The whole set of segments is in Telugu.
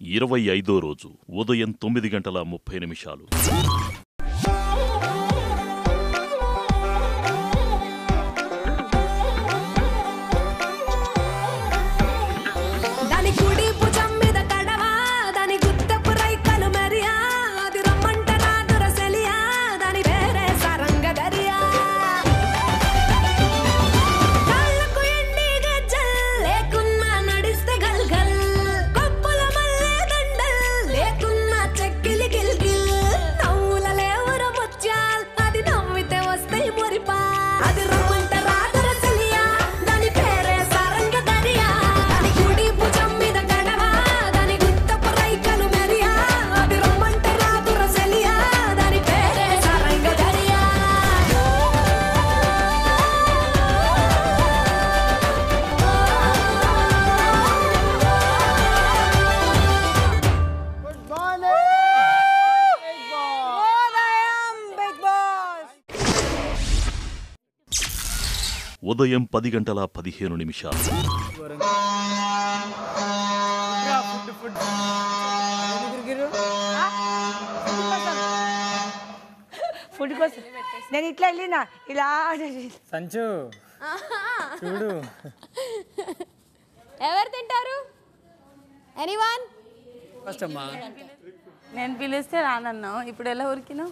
ఇరవై ఐదో రోజు ఉదయం తొమ్మిది గంటల ముప్పై నిమిషాలు దాని కుడి భుజం మీద కడవా దాని గుత్తపు రైకలు మరియా అది రమ్మంట నాదుర సెలియా దాని వేరే సరంగ దరియా కాళ్ళకు ఎండి గజ్జల్ లేకున్నా నడిస్తే గల్ గల్ కొప్పుల మల్లె దండల్ లేకున్నా చెక్కిలి గిల్ గిల్ నవ్వుల లేవుర ముత్యాల్ అది నవ్వితే వస్తాయి మురిపా అది రమ్మంట రాదుర సెలియా దాని పేరే సరంగ దరియా దాని కుడి భుజం మీద కడవా దాని గుత్తపు రైకలు మెరియా అది రమ్మంట రాదుర సెలియా దాని పేరే సరంగ దరియా ఉదయం పది గంటల పదిహేను నిమిషాలు ఫుడ్ కోసం నేను ఇట్లా వెళ్ళినా ఇలా సంచు చూడు ఎవరు తింటారు ఎనీవన్ ఫస్ట్ అమ్మా నేను పిలిస్తే రానన్నావు ఇప్పుడు ఎలా ఉరికినావు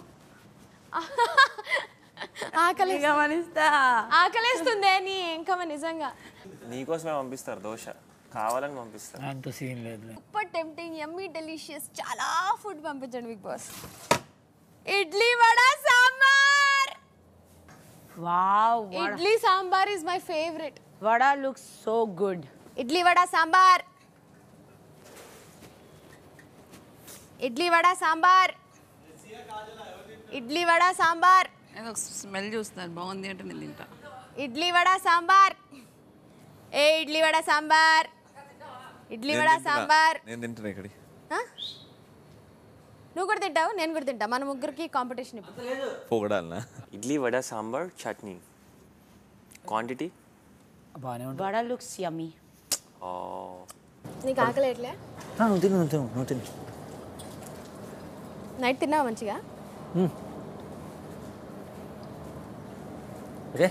ఆకలి గమనిస్తా ఆకలేస్తుందే నీ ఇంకా నిజంగా నీకోసమే పంపిస్తారు దోశ కావాలని పంపిస్తారు అంత సీన్ లేదు సూపర్ టెంప్టింగ్ యమ్మీ డెలిషియస్ చాలా ఫుడ్ పంపించండి Bigg Boss idli vada sambar wow idli sambar is my favourite vada looks so good idli vada sambar idli vada sambar idli vada sambar ఏదో స్మెల్ చూస్తాను బాగుంది అంటే నేను తింటా ఇడ్లీ వడ సాంబార్ ఏ ఇడ్లీ వడ సాంబార్ ఇడ్లీ వడ సాంబార్ నేను తింటున్నా ఇక్కడ ఆ? నువ్వు కూడా తింటావు నేను కూడా తింటా మన ముగ్గురికి కాంపిటీషన్ ఇప్పుడు పొగడాలనా ఇడ్లీ వడ సాంబార్ చట్నీ క్వాంటిటీ బాగానే ఉంటుంది వడ లుక్స్ యమ్మీ నీకు ఆకలి ఎట్లే నువ్వు తిను నువ్వు తిను నువ్వు తిను నైట్ తిన్నావా మంచిగా ఓకే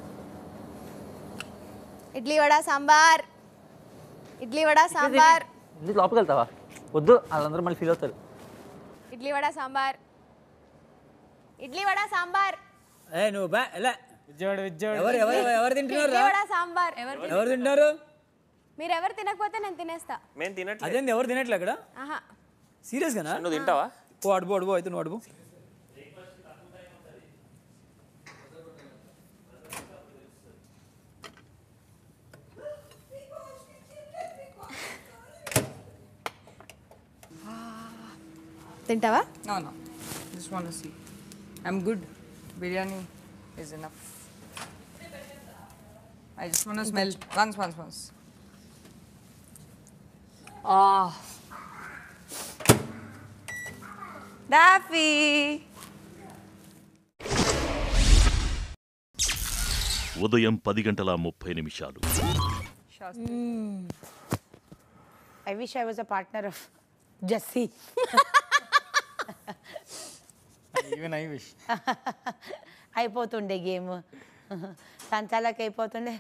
ఇడ్లీ వడ సాంబార్ ఇడ్లీ వడ సాంబార్ ఇది లోపలికి వెళ్తావా వద్దు వాళ్ళందరూ మళ్ళీ ఫీల్ అవుతారు ఇడ్లీ వడ సాంబార్ ఇడ్లీ వడ సాంబార్ ఏ నువ్వు బా ఎలా విజయవాడ విజయవాడ ఎవరు ఎవరు ఎవరు తింటున్నారు ఇడ్లీ వడ సాంబార్ ఎవరు తింటున్నారు మీరు ఎవరు తినకపోతే నేను తినేస్తా మేము తినట్లేదు అదేంది ఎవరు తినట్లే అక్కడ ఆహా సీరియస్గానా నువ్వు తింటావా ఓ అడుపు అడుపు అయితే నువ్వు అడుపు తింటావా No, no. Just want to see. I'm good. Biryani is enough. I just want to smell. Once, once, once. Oh. Daffy! ఉదయం పది గంటల ముప్పై నిమిషాలు I wish I was a partner of Jessie even I wish అయిపోతుండే గేమ్ సంచాలకి అయిపోతుండే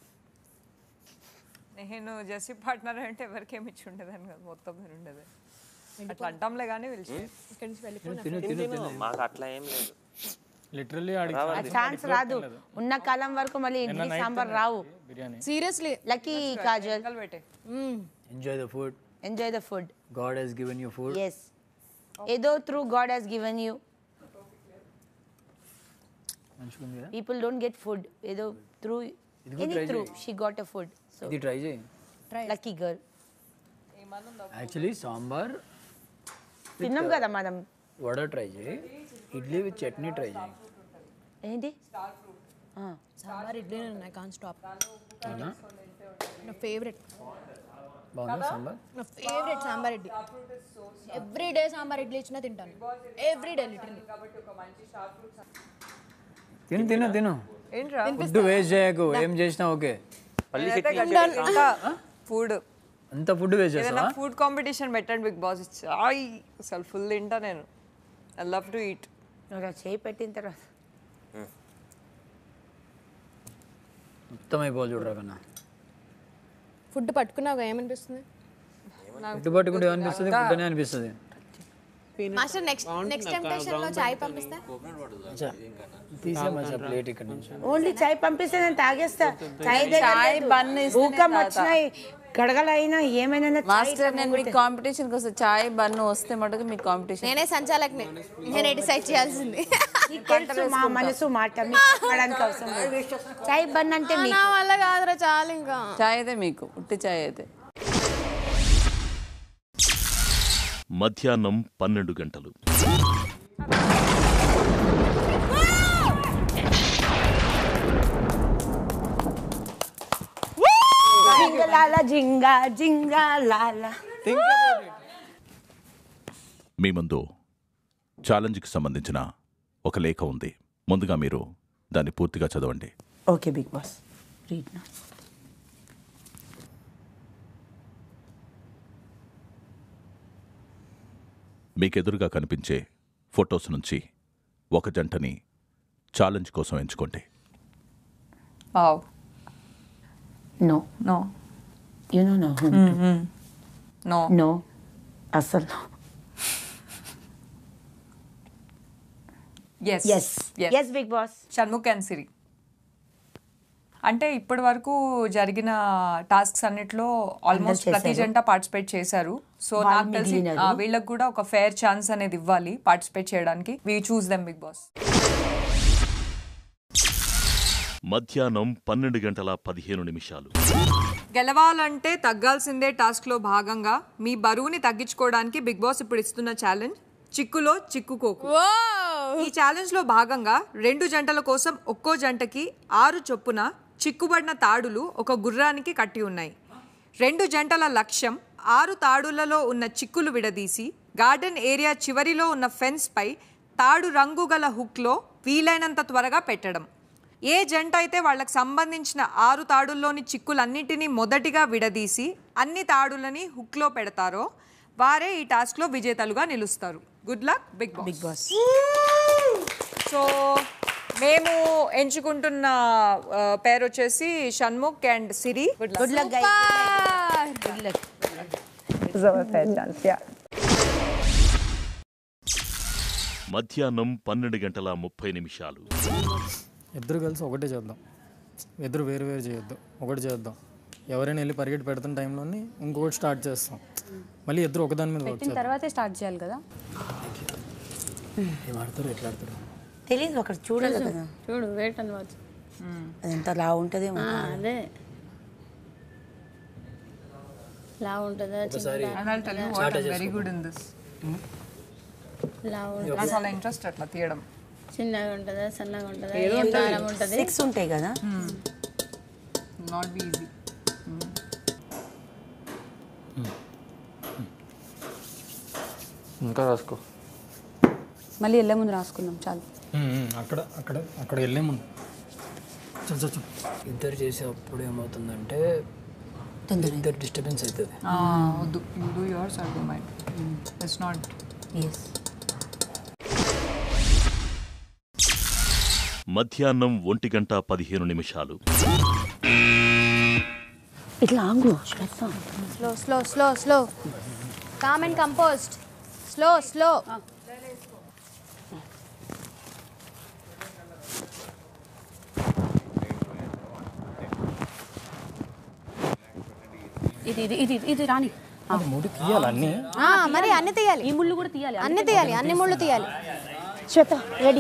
నేను జెస్సీ పార్ట్నర్ అంటే ఎవరికేమి ఇచ్చి ఉండేదాన్ని కదా మొత్తం నేను ఉండేది అట్లా అంటాంలే కానీ పిలిచి తిను తిను తిను మాకు అట్లా ఏం లేదు లిటరల్లీ ఆ ఛాన్స్ రాదు ఉన్న కాలం వరకు మళ్ళీ ఇడ్లీ సాంబార్ రావు బిర్యానీ సీరియస్లీ లక్కీ కాజల్ పెట్టే enjoy the food enjoy the food God has given you food yes ఏదో through God has given you మంచిగా ఉంది కదా పీపుల్ డోంట్ గెట్ ఫుడ్ ఏదో త్రూ ఇది కూడా ఎనీ try త్రూ చేయి. She got a food so ఇది ట్రై చేయి లక్కీ గర్ల్ యాక్చువల్లీ సాంబార్ తిన్నాం కదా మనం వడ ట్రై చేయి ఇడ్లీ విత్ చట్నీ ట్రై చేయి ఏంటి sambar idli I can stop అవునా నా ఫేవరెట్ బాగుందా సాంబార్ నా favourite sambar idli every day sambar idli ఇచ్చినా తింటాను ఎవ్రీ డే లిటరలీ తిను తిను తిను ఏంట్రా ఫుడ్ వేస్ట్ చేయకు ఏం చేసినా ఓకే పల్లి నేనైతే చట్నీ గట్టిగా ఫుడ్ అంత ఫుడ్ వేస్ట్ ఏదైనా చేస్తావా ఫుడ్ కాంపిటీషన్ పెట్టండి బిగ్ బాస్ చాయ్ అసలు ఫుల్ తింటా నేను ఐ లవ్ టు ఈట్ నువ్వు చేయి పెట్టిన తర్వాత మొత్తం అయిపోవాలి చూడరా కన్నా ఫుడ్ పట్టుకున్నావు ఏమనిపిస్తుంది ఫుడ్ పట్టుకుంటే ఏమనిపిస్తుంది ఫుడ్ అనే అనిపిస్తుంది మాస్టర్ నెక్స్ట్ నెక్స్ట్ టెంప్టేషన్ లో చాయ్ పంపిస్తే తీసే మంచిగా ప్లేట్ ఇక్కడ నుంచి ఓన్లీ చాయ్ పంపిస్తే నేను తాగేస్తా చాయ్ చాయ్ బన్ ఇస్తేనే ఊకం తాగుతా. వచ్చినాయి గడగలైనా ఏమైనా చాయ్ మాస్టర్ నేను మీకు కాంపిటీషన్ కోసం చాయ్ బన్ వస్తే మటుకు మీకు కాంపిటీషన్ నేనే సంచాలకుని నేనే డిసైడ్ చేయాల్సింది నీకు తెలుసు మా మనసు మాట మీకు చెప్పడానికి అవసరం లేదు. చాయ్ బన్ అంటే మీకు నా వల్ల కాదురా చాలు ఇంకా చాయ్ అయితే మీకు ఉట్టి చాయ్ అయితే మధ్యాహ్నం పన్నెండు గంటలు జింగలాల జింగా జింగా లాల మీ ముందు ఛాలెంజ్కి సంబంధించిన ఒక లేఖ ఉంది ముందుగా మీరు దాన్ని పూర్తిగా చదవండి ఓకే బిగ్ బాస్ రీడ్ నా మీకెదురుగా కనిపించే ఫొటోస్ నుంచి ఒక జంటని ఛాలెంజ్ కోసం ఎంచుకోండి wow no no you no no no no అసలు yes yes yes Bigg Boss Shanmukh and Siri అంటే ఇప్పటి వరకు జరిగిన టాస్క్స్ అన్నిట్లో ఆల్మోస్ట్ ప్రతి చేశారు. జంట పార్టిసిపేట్ చేశారు సో వాళ్ళు నాకు తెలిసి మిగిలినారు. ఆ, వీళ్ళకి కూడా ఒక ఫేర్ ఛాన్స్ అనేది ఇవ్వాలి పార్టిసిపేట్ చేయడానికి we choose them Bigg Boss మధ్యాహ్నం పన్నెండు గంటల పదిహేను నిమిషాలు గెలవాలంటే తగ్గాల్సిందే టాస్క్ లో భాగంగా మీ బరువుని తగ్గించుకోవడానికి బిగ్ బాస్ ఇప్పుడు ఇస్తున్న ఛాలెంజ్ చిక్కులో చిక్కుకోకు ఈ ఛాలెంజ్ లో భాగంగా రెండు జంటల కోసం ఒక్కో జంటకి ఆరు చొప్పున చిక్కుబడిన తాడులు ఒక గుర్రానికి కట్టి ఉన్నాయి రెండు జంటల లక్ష్యం ఆరు తాడులలో ఉన్న చిక్కులు విడదీసి గార్డెన్ ఏరియా చివరిలో ఉన్న ఫెన్స్ పై తాడు రంగు గల హుక్లో వీలైనంత త్వరగా పెట్టడం ఏ జంట అయితే వాళ్ళకి సంబంధించిన ఆరు తాడుల్లోని చిక్కులన్నిటినీ మొదటిగా విడదీసి అన్ని తాడులని హుక్లో పెడతారో వారే ఈ టాస్క్లో విజేతలుగా నిలుస్తారు good luck Bigg Boss Bigg Boss so మేము ఎంచుకుంటున్న ఆ, పేరు వచ్చేసి Shanmukh and Siri good good luck guys good luck మధ్యాహ్నం పన్నెండు గంటల ముప్పై నిమిషాలు ఇద్దరు కలిసి ఒకటే చేద్దాం ఇద్దరు వేరు వేరు చేయొద్దు ఒకటి చేద్దాం ఎవరైనా వెళ్ళి పరిగెట్టి పెడుతున్న టైంలోని ఇంకొకటి స్టార్ట్ చేస్తాం మళ్ళీ ఇద్దరు ఒకదాని మీద వర్క్ చేద్దాం తర్వాతే స్టార్ట్ చేయాలి కదా ఏం ఆడతారు ఎట్లా ఆడతారు తెలీదు అక్కడ చూడాలి కదా చూడు వెయిట్ అండ్ వాచ్ అది ఎంత లా ఉంటుంది అదే లా ఉంటుందా చిన్నగా వెరీ గుడ్ ఇన్ దిస్ లా ఉంటుంది నాకు చాలా ఇంట్రెస్ట్ అట్లా తీయడం చిన్నగా ఉంటుందా సన్నగా ఉంటుందా ఏం దారం ఉంటుంది సిక్స్ ఉంటాయి కదా నాట్ బి ఈజీ ఇంకా రాసుకో మళ్ళీ వెళ్ళే ముందు రాసుకుందాం చాలు అక్కడ అక్కడ అక్కడ వెళ్ళే ముందు చల్ చల్ చల్. ఇద్దరు చేసేటప్పుడు ఏమవుతుందంటే ఇద్దరు డిస్టర్బెన్స్ అవుతుంది వద్దు you do yours I do mind it's not yes మధ్యాహ్నం ఒంటి గంట పదిహేను నిమిషాలు ఇట్లా ఆగు Shweta slow slow slow slow calm and composed slow slow ఇది ఇది ఇది ఇది రాని ముడి తీయాలి అన్నీ మరి అన్ని తీయాలి ఈ ముళ్ళు కూడా తీయాలి అన్ని తీయాలి అన్ని ముళ్ళు తీయాలి శ్వేత రెడీ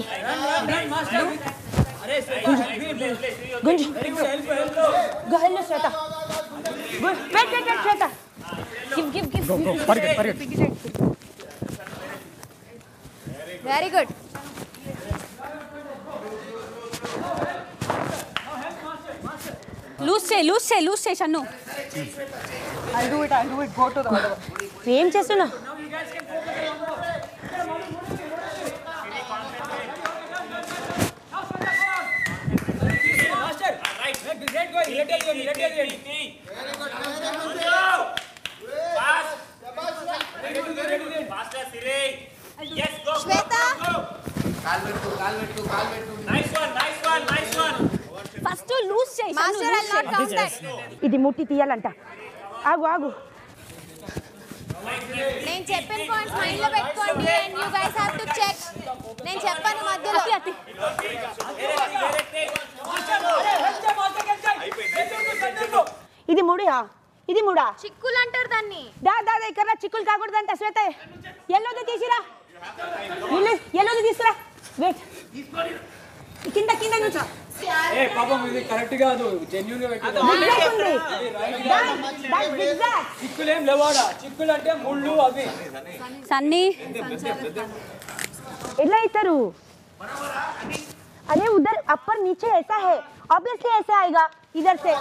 గుంజు go hello Shweta good wait wait wait Shweta give give give పరిగెట్ పరిగెట్ వెరీ గుడ్ లూజ్ చేయి లూజ్ చేయి లూజ్ చేయి Shannu I do it I do it go to the ఏం చేస్తున్నావు చేయి master I not count that ఇది ముట్టి తీయాలంట ఆగు ఆగు నేను చెప్పిన పాయింట్స్ మైండ్ లో పెట్టుకోండి and you guys have to check నేను చెప్పాను మధ్యలో ఇది ముడియా ఇది ముడా చిక్కులు అంటారు దాన్ని దా దా దా, ఇక్కడ రా, చిక్కులు కాకూడదంట శ్వేత ఎల్లోది తీసిరా ఎల్లో- ఎల్లోది తీసుకురా వెయిట్ కింద కింద నుంచో ఏ పాపం ఇది కరెక్ట్ కాదు జెన్యున్ గా పెట్టింది. Zigzag ఉంది దా, దా, zigzag. చిక్కులు ఏం లేవాడా చిక్కులు అంటే ముళ్ళు అవి సన్నీ ఎట్లా ఇస్తారు अरे उधर अपर नीचे ऐसा है ऑब्वियसली ऐसे आएगा इधर से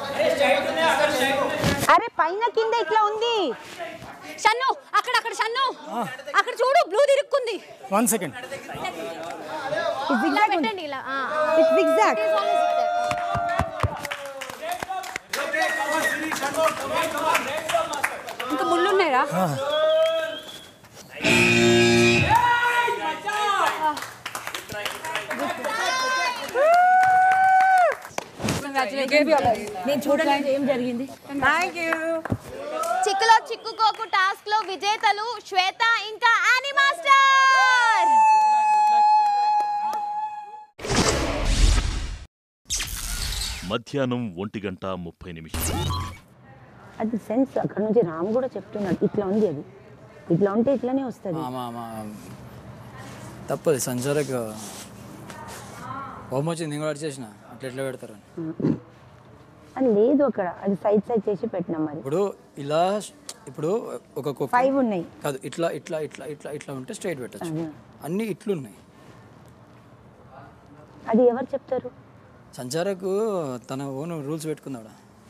అరే పైన కింద ఇట్లా ఉంది షన్ను అక్కడ అక్కడ షన్ను అక్కడ చూడు బ్లూ తిరుక్కుంది వన్ సెకండ్ ఇలా పెట్టండి ఇలా ఆ. It's zigzag. It is always zigzag. ఇంకా ముళ్ళు ఉన్నాయరా నేను చూడలేదు ఏం జరిగింది థ్యాంక్ యూ చిక్కులో చిక్కుకోకు టాస్క్ లో విజేతలు శ్వేత ఇంకా ఆని మాస్టర్ మధ్యాహ్నం ఒంటి గంట ముప్పై నిమిషాలు అది సెన్స్ అక్కడ నుంచి రామ్ కూడా చెప్తున్నాడు ఇట్లా ఉంది అది ఇట్లా ఉంటే ఇట్లానే వస్తుంది ఆమా ఆమా తప్పదు సంచారకు హోమ్ వచ్చింది నేను కూడా చేసిన అట్లా ఎట్లా పెడతారు అది లేదు అక్కడ అది సైడ్ సైడ్ చేసి పెట్టినాం మరి ఇప్పుడు ఇలా ఇప్పుడు ఒక కుక్క ఫైవ్ ఉన్నాయి కాదు ఇట్లా ఇట్లా ఇట్లా ఇట్లా ఇట్లా ఉంటే స్ట్రైట్ పెట్టచ్చు అదే. అన్నీ ఇట్లున్నాయి అది ఎవరు చెప్తారు సంచారకు తన ఓన్ రూల్స్ పెట్టుకున్నాడా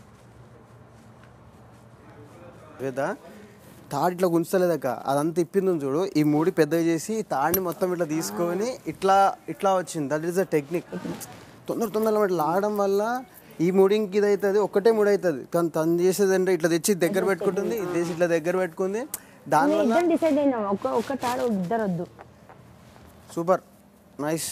లేదా తాడు ఇట్లా గుంచలేదక్క అదంతా ఇప్పింది ఉంది చూడు ఈ మూడి పెద్దగా చేసి ఈ తాడిని మొత్తం ఇట్లా తీసుకొని ఇట్లా ఇట్లా వచ్చింది దట్ ఈస్ ద టెక్నిక్ తొందర తొందరగా ఇట్లా లాగడం వల్ల ఈ మూడింకి ఇది అవుతుంది ఒక్కటే మూడు అవుతుంది కానీ తను చేసేది అంటే ఇట్లా తెచ్చి దగ్గర పెట్టుకుంటుంది ఇది తెచ్చి ఇట్లా దగ్గర పెట్టుకుంది దానివల్ల ఇద్దరు డిసైడ్ అయినాం ఒక ఒక్క తాడు ఇద్దరు వద్దు సూపర్ నైస్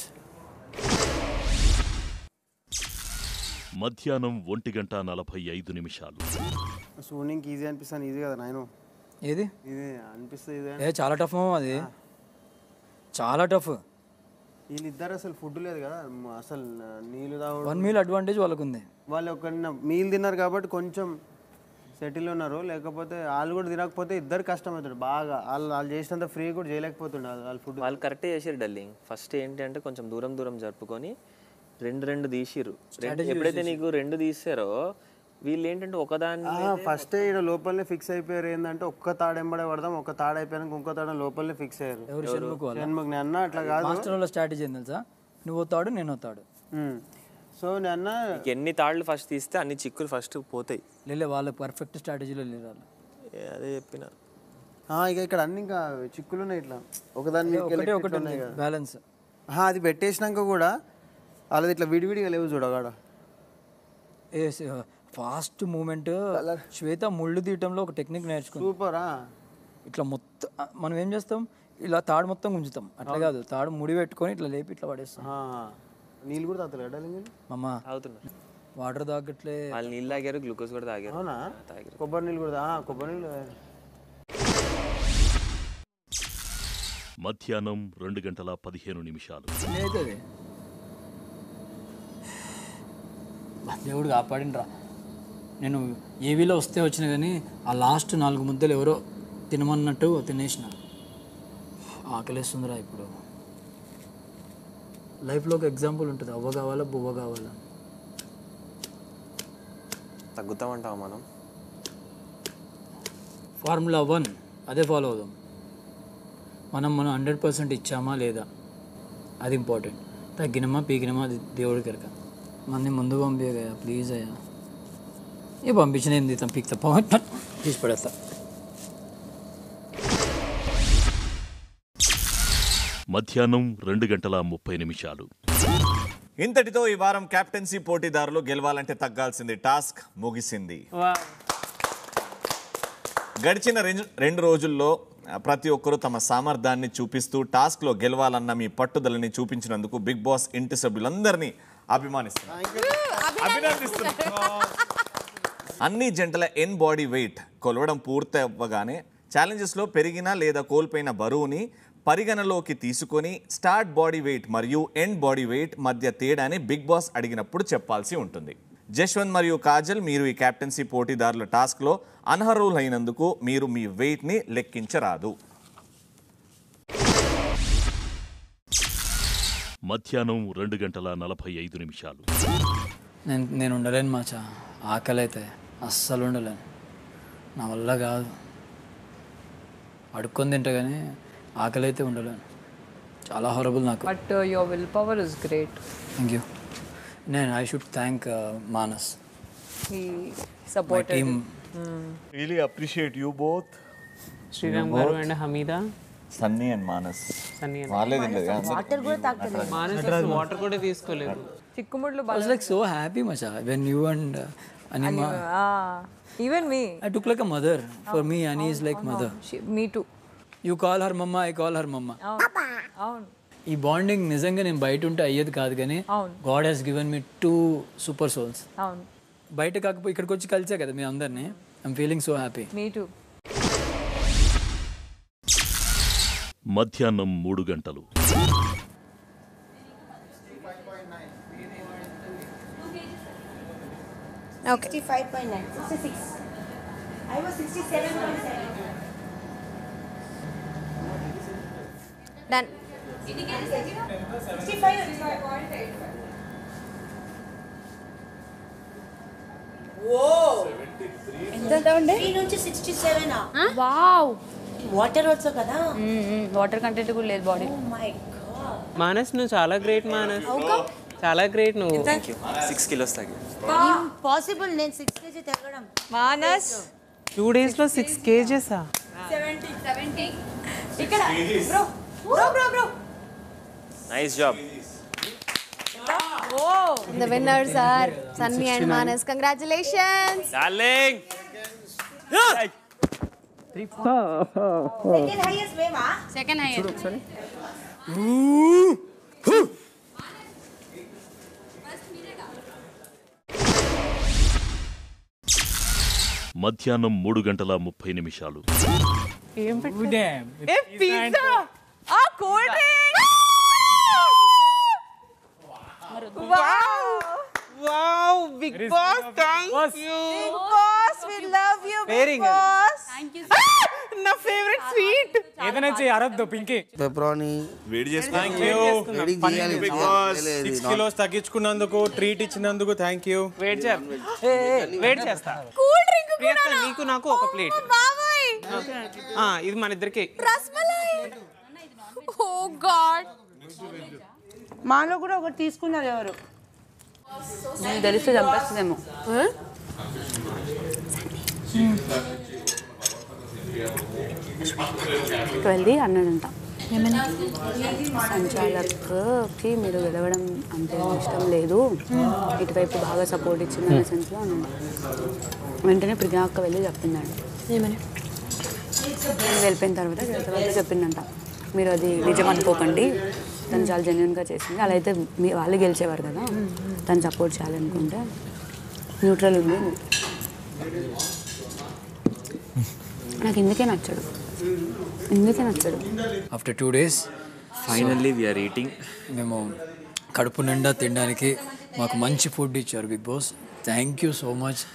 మధ్యాహ్నం ఒంటి గంట నలభై ఐదు నిమిషాలు సూనింగ్కి ఈజీ అనిపిస్తాను ఈజీ కదా నాయన ఏది ఇది అనిపిస్తుంది ఇదే ఏ చాలా టఫ్ అది చాలా టఫ్ వీళ్ళిద్దరు అసలు ఫుడ్ లేదు కదా మ- అసలు నీళ్ళు తాగడం వన్ మీల్ అడ్వాంటేజ్ వాళ్ళకు ఉంది వాళ్ళు ఒక మీల్ తిన్నారు కాబట్టి కొంచెం సెటిల్ ఉన్నారు లేకపోతే వాళ్ళు కూడా తినకపోతే ఇద్దరు కష్టం అవుతుంది బాగా వాళ్ళు వాళ్ళు చేసినంత ఫ్రీ కూడా చేయలేకపోతుండే వాళ్ళు- వాళ్ళ ఫుడ్ వాళ్ళు కరెక్టే చేసారు డల్లింగ్ ఫస్ట్ ఏంటి అంటే కొంచెం దూరం దూరం జరుపుకొని రెండు రెండు తీసిర్రు రెండు- ఎప్పుడైతే నీకు రెండు తీసారో వీళ్ళు ఏంటంటే ఒకదాన్ని ఫస్ట్ ఇక్కడ లోపలనే ఫిక్స్ అయిపోయారు ఏంటంటే ఒక్క తాడు ఎంబడే పడదాం ఒక్క తాడు అయిపోయాక ఇంకో తాడు లోపలనే ఫిక్స్ అయ్యారు ఎవరు షణ్ముఖ్ వాళ్ళ షణ్ముఖ్ నేను అన్న అట్లా కాదు మాస్టర్ వాళ్ళ స్ట్రాటజీ ఏం తెలుసా నువ్వు వస్తాడు నేను వస్తాడు ఉమ్. సో నేను అన్న నీకు ఎన్ని తాళ్ళు ఫస్ట్ తీస్తే అన్ని చిక్కులు ఫస్ట్ పోతాయి లేలే వాళ్ళ పర్ఫెక్ట్ స్ట్రాటజీలో లేరు వాళ్ళు ఏ, అదే చెప్పిన ఆ, ఇక ఇక్కడ అన్ని ఇంకా చిక్కులు ఉన్నాయి ఇట్లా ఒకదాని మీదకి వెళ్ళి ఒకటే ఇట్లా ఒకటి ఉన్నాయి కదా. బ్యాలెన్స్ ఆ, అది పెట్టేసినాక కూడా వాళ్ళది ఇట్లా విడివిడిగా లేవు చూడగాడ ఏ ఫాస్ట్ మూమెంట్ శ్వేత ముళ్ళు తీయటంలో ఒక టెక్నిక్ నేర్చుకుంది సూపరా ఇట్లా మొత్తం ఆ, మనం ఏం చేస్తాం ఇలా తాడు మొత్తం గుంజుతాం అట్లా కాదు తాడు ముడి పెట్టుకొని ఇట్లా లేపి ఇట్లా పడేస్తాం నీళ్ళు కూడా తాతలు ఎడాలి అమ్మ అవుతున్నారు వాటర్ తాగట్లే వాళ్ళు నీళ్ళు తాగారు గ్లూకోజ్ కూడా తాగారు అవునా తాగారు కొబ్బరి నీళ్ళు కూడా ఆ, కొబ్బరి నీళ్ళు మధ్యాహ్నం రెండు గంటల పదిహేను నిమిషాలు అవుతుంది దేవుడు కాపాడినరా నేను ఏవీలో వస్తే వచ్చిన కానీ ఆ లాస్ట్ నాలుగు ముద్దలు ఎవరో తినమన్నట్టు తినేసిన ఆకలేస్తుందిరా ఇప్పుడు లైఫ్లో ఒక ఎగ్జాంపుల్ ఉంటుంది అవ్వ కావాలా బువ్వ కావాలా తగ్గుతామంటావా మనం ఫార్ములా వన్ అదే ఫాలో అవుదాం మనం మనం హండ్రెడ్ పర్సెంట్ ఇచ్చామా లేదా అది ఇంపార్టెంట్ తగ్గినమా పీకినమా అది దేవుడి కనుక మంది ముందు పంపించగా ప్లీజ్ అయ్యా ఏ పంపించిన ఏం తీస్తాం పీక్ తప్ప తీసి పడేస్తా మధ్యాహ్నం రెండు గంటల ముప్పై నిమిషాలు ఇంతటితో ఈ వారం కెప్టెన్సీ పోటీదారులు గెలవాలంటే తగ్గాల్సింది టాస్క్ ముగిసింది గడిచిన రెండు రెండు రోజుల్లో ఆ, ప్రతి ఒక్కరూ తమ సామర్థ్యాన్ని చూపిస్తూ టాస్క్లో గెలవాలన్న మీ పట్టుదలని చూపించినందుకు బిగ్ బాస్ ఇంటి సభ్యులందరినీ అభిమానిస్తున్నాం అభినందిస్తున్నాం అన్ని జంటల ఎన్ బాడీ వెయిట్ కొలవడం పూర్తి అవ్వగానే ఛాలెంజెస్లో పెరిగిన లేదా కోల్పోయిన బరువుని పరిగణలోకి తీసుకొని స్టార్ట్ బాడీ వెయిట్ మరియు ఎండ్ బాడీ వెయిట్ మధ్య తేడాని బిగ్ బాస్ అడిగినప్పుడు చెప్పాల్సి ఉంటుంది జశ్వంత్ మరియు కాజల్ మీరు ఈ కెప్టెన్సీ పోటీదారుల టాస్క్లో అనర్హులైనందుకు మీరు మీ వెయిట్ని లెక్కించరాదు మధ్యాహ్నం రెండు గంటల నలభై ఐదు నిమిషాలు నేను నేను ఉండలేను మాచా ఆకలి అయితే అస్సలు ఉండలేను నా వల్ల కాదు అడుక్కొని తింటా కానీ ఆకలి అయితే ఉండలేను చాలా హొరబుల్ నాకు but your will power is great thank you నేను I should thank Manas he my supported team really appreciate you both Sriram garu and Hamida Sunny and Manas Sunny and- వాళ్ళే తినలేదు కదా? వాటర్ కూడా తాగుతుంది మానస్ అసలు వాటర్ కూడా తీసుకోలేదు చిక్కుముడ్లు I was like so happy, Macha, when you and uh, Anima. Even me I took like a mother. For me, Annie is like mother. Me too You call her mama, I call her mama. అవును ఈ బాండింగ్ నిజంగా నేను బయట ఉంటే అయ్యేది కాదు కానీ అవును. God has given me two super souls అవును బయట కాకపోతే ఇక్కడికి వచ్చి కలిసే కదా మీ అందరినీ I'm feeling so happy me too మధ్యాహ్నం మూడు గంటలు ఓకే 65.9 66 I was 67.7 డన్ ఎంత ఉండే నుంచి sixty seven wow water also కదా వాటర్ కంటెంట్ కూడా లేదు బాడీ మై మానస్ నువ్వు చాలా గ్రేట్ మానస్ చాలా గ్రేట్ నువ్వు సిక్స్ కిలోస్ తగ్గి పాసిబుల్ నేను సిక్స్ కేజీ తగ్గడం మానస్ టూ డేస్ లో సిక్స్ కేజెసా ఇక్కడ bro bro bro bro nice job the winners are Sunny and Manas congratulations darling second highest మేమా సెకండ్ హైయెస్ట్ మధ్యాహ్నం మూడు గంటల ముప్పై నిమిషాలు ఏం ఏ పిజ్జా ఆ cold drink wow wow Bigg Boss thank you Bigg Boss we love you Very Bigg good. Boss thank you నా ఫేవరెట్ స్వీట్ ఏదైనా చెయ్యి అరద్దు పింకి పెప్రాని వేడి థ్యాంక్ యూ వేడి చేయాలి సిక్స్ కిలోస్ తగ్గించుకున్నందుకు ట్రీట్ ఇచ్చినందుకు థ్యాంక్ యూ వెయిట్ చే వెయిట్ చేస్తా కూల్ డ్రింక్ ప్రియాంక నీకు నాకు ఒక ప్లేట్ బాబాయ్ ఇది మన ఇద్దరికి రస్మలై ఓ గాడ్ మాలో కూడా ఒకటి తీసుకున్నారు ఎవరు నేను తెలిస్తే చంపేస్తుందేమో వెళ్ళి అన్నాడంట సంచాలక్కి మీరు గెలవడం అంటే ఇష్టం లేదు ఇటువైపు బాగా సపోర్ట్ ఇచ్చింది అనే సెన్స్లో అన్నాడు వెంటనే ప్రియాంక వెళ్ళి చెప్పిందంట ఏమని నేను వెళ్ళిపోయిన తర్వాత తర్వాత చెప్పిందంట మీరు అది నిజం అనుకోకండి తను చాలా జెన్యున్గా చేసింది అలా అయితే మీ వాళ్ళు గెలిచేవారు కదా తను సపోర్ట్ చేయాలనుకుంటే న్యూట్రల్ ఉంది నాకు ఇందుకే నచ్చడు ఇందుకే నచ్చడు after two days finally we are eating మేము కడుపు నిండా తినడానికి మాకు మంచి ఫుడ్ ఇచ్చారు Bigg Boss thank you so much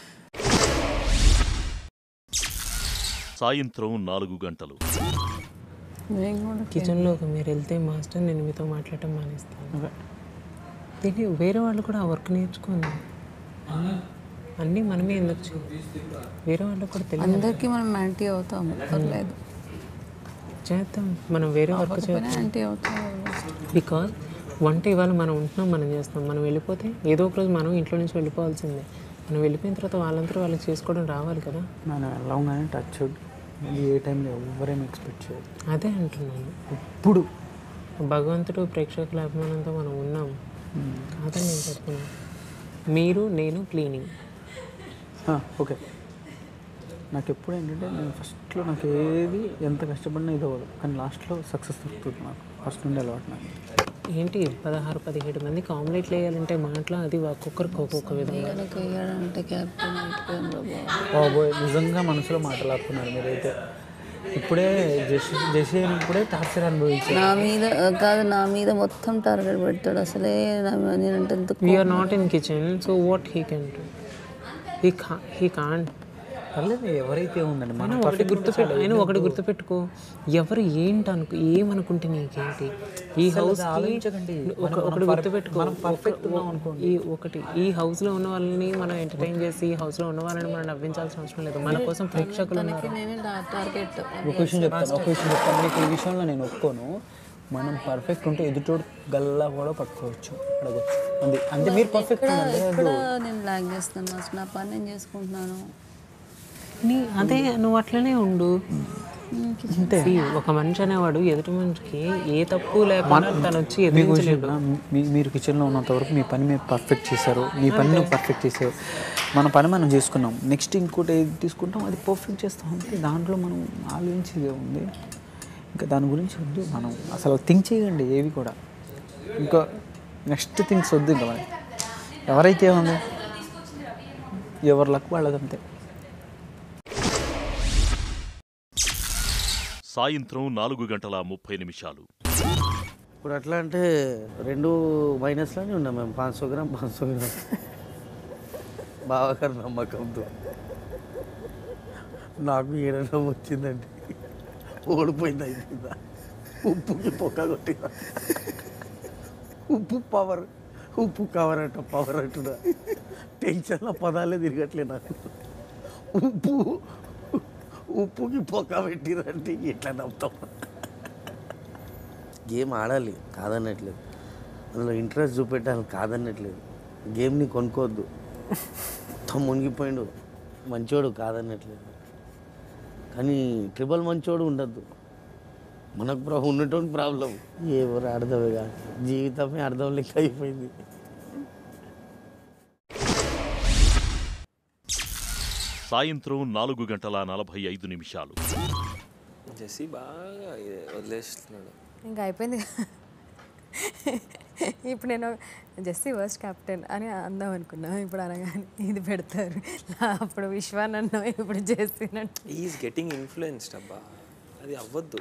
సాయంత్రం నాలుగు గంటలు కిచెన్లోకి మీరు వెళ్తే మాస్టర్ నేను మీతో మాట్లాడటం మానేస్తాను దీన్ని వేరే వాళ్ళు కూడా ఆ వర్క్ నేర్చుకోండి అన్నీ- అన్నీ మనమే ఎందుకు చేయాలి వేరే వాళ్ళకి కూడా తెలియదు అందరికీ మనం యాంటీ అవుతాం పర్లేదు చేద్దాం మనం వేరే వర్క్ అవ్వకపోయినా చేద్దాం యాంటీ అవుతాం బికాజ్ వంట ఇవాళ మనం ఉంటున్నాం మనం చేస్తాం మనం వెళ్ళిపోతే ఏదో ఒక రోజు మనం ఇంట్లో నుంచి వెళ్ళిపోవాల్సిందే మనం వెళ్ళిపోయిన తర్వాత వాళ్ళంతా వాళ్ళకి చేసుకోవడం రావాలి కదా మనం వెళ్ళంగానే టచ్ ఏ టైంలో ఎవరేం ఎక్స్పెక్ట్ చేయరు అదే అంటున్నాను ఇప్పుడు భగవంతుడు ప్రేక్షకుల అభిమానంతో మనం ఉన్నాం కాదని నేను చెప్తున్నాను మీరు నేను క్లీనింగ్ ఆ, ఓకే నాకు ఎప్పుడు ఏంటంటే నేను ఫస్ట్లో నాకు ఏది ఎంత కష్టపడినా ఇది అవ్వదు కానీ లాస్ట్లో సక్సెస్ దొరుకుతుంది నాకు ఫస్ట్ నుండి అలవాటు నాకు ఏంటి పదహారు పదిహేడు మందికి ఆమ్లెట్లు వేయాలంటే మాటలు అది ఒక్కొక్కరికి ఒక్కొక్క విధంగా వేయాలంటే క్యాప్టెన్ అయిపోయాను బాబా బాబోయ్ నిజంగా మనసులో మాటలాడుతున్నారు మీరైతే ఇప్పుడే జెసి జెసి అయినప్పుడే టార్చర్ అనుభవించారు నా మీద కాదు నా మీద మొత్తం టార్గెట్ పెడతాడు అసలే నా మీద నేనంటే ఎంత we are not in kitchen so what he can do he కా హీ కాంట్ పర్లేదు ఎవరైతే ఉందండి ఆయన మనం ఒకటి perfect గుర్తుపెట్టు ఉంటే ఆయన చాలు. ఒకటి గుర్తుపెట్టుకో ఎవరు ఏంటి అనుకు ఏమనుకుంటే నీకేంటి ఈ అసలు హౌస్ అది ఆలోచించకండి. ఒక మనం- ఒకటి మనం గుర్తుపెట్టుకో మనం perfect ఒక- ఉన్నాం అనుకోండి. ఈ ఒకటి ఈ హౌస్ లో ఉన్న వాళ్ళని మనం ఎంటర్టైన్ చేసి ఈ హౌస్ లో ఉన్న వాళ్ళని మనం నవ్వించాల్సిన అవసరం లేదు మన కోసం ప్రేక్షకులు ఉన్నారు నేనే టార్గెట్ ఒక విషయం చెప్తాను ఒక విషయం చెప్తాను మీకు ఈ విషయంలో నేను ఒప్పుకోను మనం పర్ఫెక్ట్ ఉంటే ఎదుటోడు గల్లా కూడా పట్టుకోవచ్చు అడగచ్చు అంతే అంటే మీరు పర్ఫెక్ట్ ఉందండి ఎక్కడ నేను లాగ్ చేస్తాను అసలు నా పని నేను చేసుకుంటున్నాను నీ అదే నువ్వు అట్లనే ఉండు See, ఒక మనిషి అనేవాడు ఎదుటి మనిషికి ఏ తప్పు లేకుండా తను వచ్చి మీకు విషయం ఎదిరించలేడు చెప్పనా? మీ- మీరు కిచెన్లో ఉన్నంత వరకు మీ పని మీరు పర్ఫెక్ట్ చేశారు మీ పని నువ్వు పర్ఫెక్ట్ చేసావు మన పని మనం చేసుకున్నాం నెక్స్ట్ ఇంకోటి ఏది తీసుకుంటాం అది పర్ఫెక్ట్ చేస్తాం అంతే దాంట్లో మనం ఆలోచించేదే ఉంది ఇంకా దాని గురించి వద్దు మనం అసలు థింక్ చేయండి ఏవి కూడా ఇంకా నెక్స్ట్ థింగ్స్ వద్దు ఇంకా మనకి ఎవరైతే ఉంది ఎవరి లక్ వాళ్ళదంతే సాయంత్రం నాలుగు గంటల ముప్పై నిమిషాలు ఇప్పుడు ఎట్లా అంటే రెండు మైనస్లోనే ఉన్నాం మేము పాంచ్ గ్రామ్ పాంచ్ గ్రామ్ బావగారు నమ్మకంతో నాకు ఏడనం వచ్చిందండి ఓడిపోయింది అయిపోయిందా ఉప్పుకి పొక్క కొట్టిందా ఉప్పు పవర్ ఉప్పు కవర్ అంట పవర్ అంటున్నా టెన్షన్లో పదాలే తిరగట్లే నాకు ఉప్పు ఉప్పుకి పొక్క పెట్టిరంటే ఎట్లా నమ్ముతాం గేమ్ ఆడాలి కాదనట్లేదు అందులో ఇంట్రెస్ట్ చూపెట్టాలి కాదనట్లేదు గేమ్ని కొనుక్కోవద్దు మొత్తం మునిగిపోయిండు మంచోడు కాదనట్లేదు కానీ ట్రిబల్ మంచోడు ఉండద్దు మనకు ప్రా ఉన్నటువంటి ప్రాబ్లం ఎవరు అర్థమే కాదు జీవితమే అర్థం లెక్క అయిపోయింది సాయంత్రం నాలుగు గంటల నలభై ఐదు నిమిషాలు జెస్సీ బాగా ఇది వదిలేస్తున్నాడు ఇంకా అయిపోయింది ఇప్పుడు నేను జస్సీ వర్స్ట్ కెప్టెన్ అని అందాం అనుకున్నా ఇప్పుడు అనగానే ఇది పెడతారు అప్పుడు విశ్వాన్ అన్నాం ఇప్పుడు చేసినట్టు ఈజ్ గెటింగ్ ఇన్ఫ్లుయెన్స్డ్ అబ్బా అది అవ్వద్దు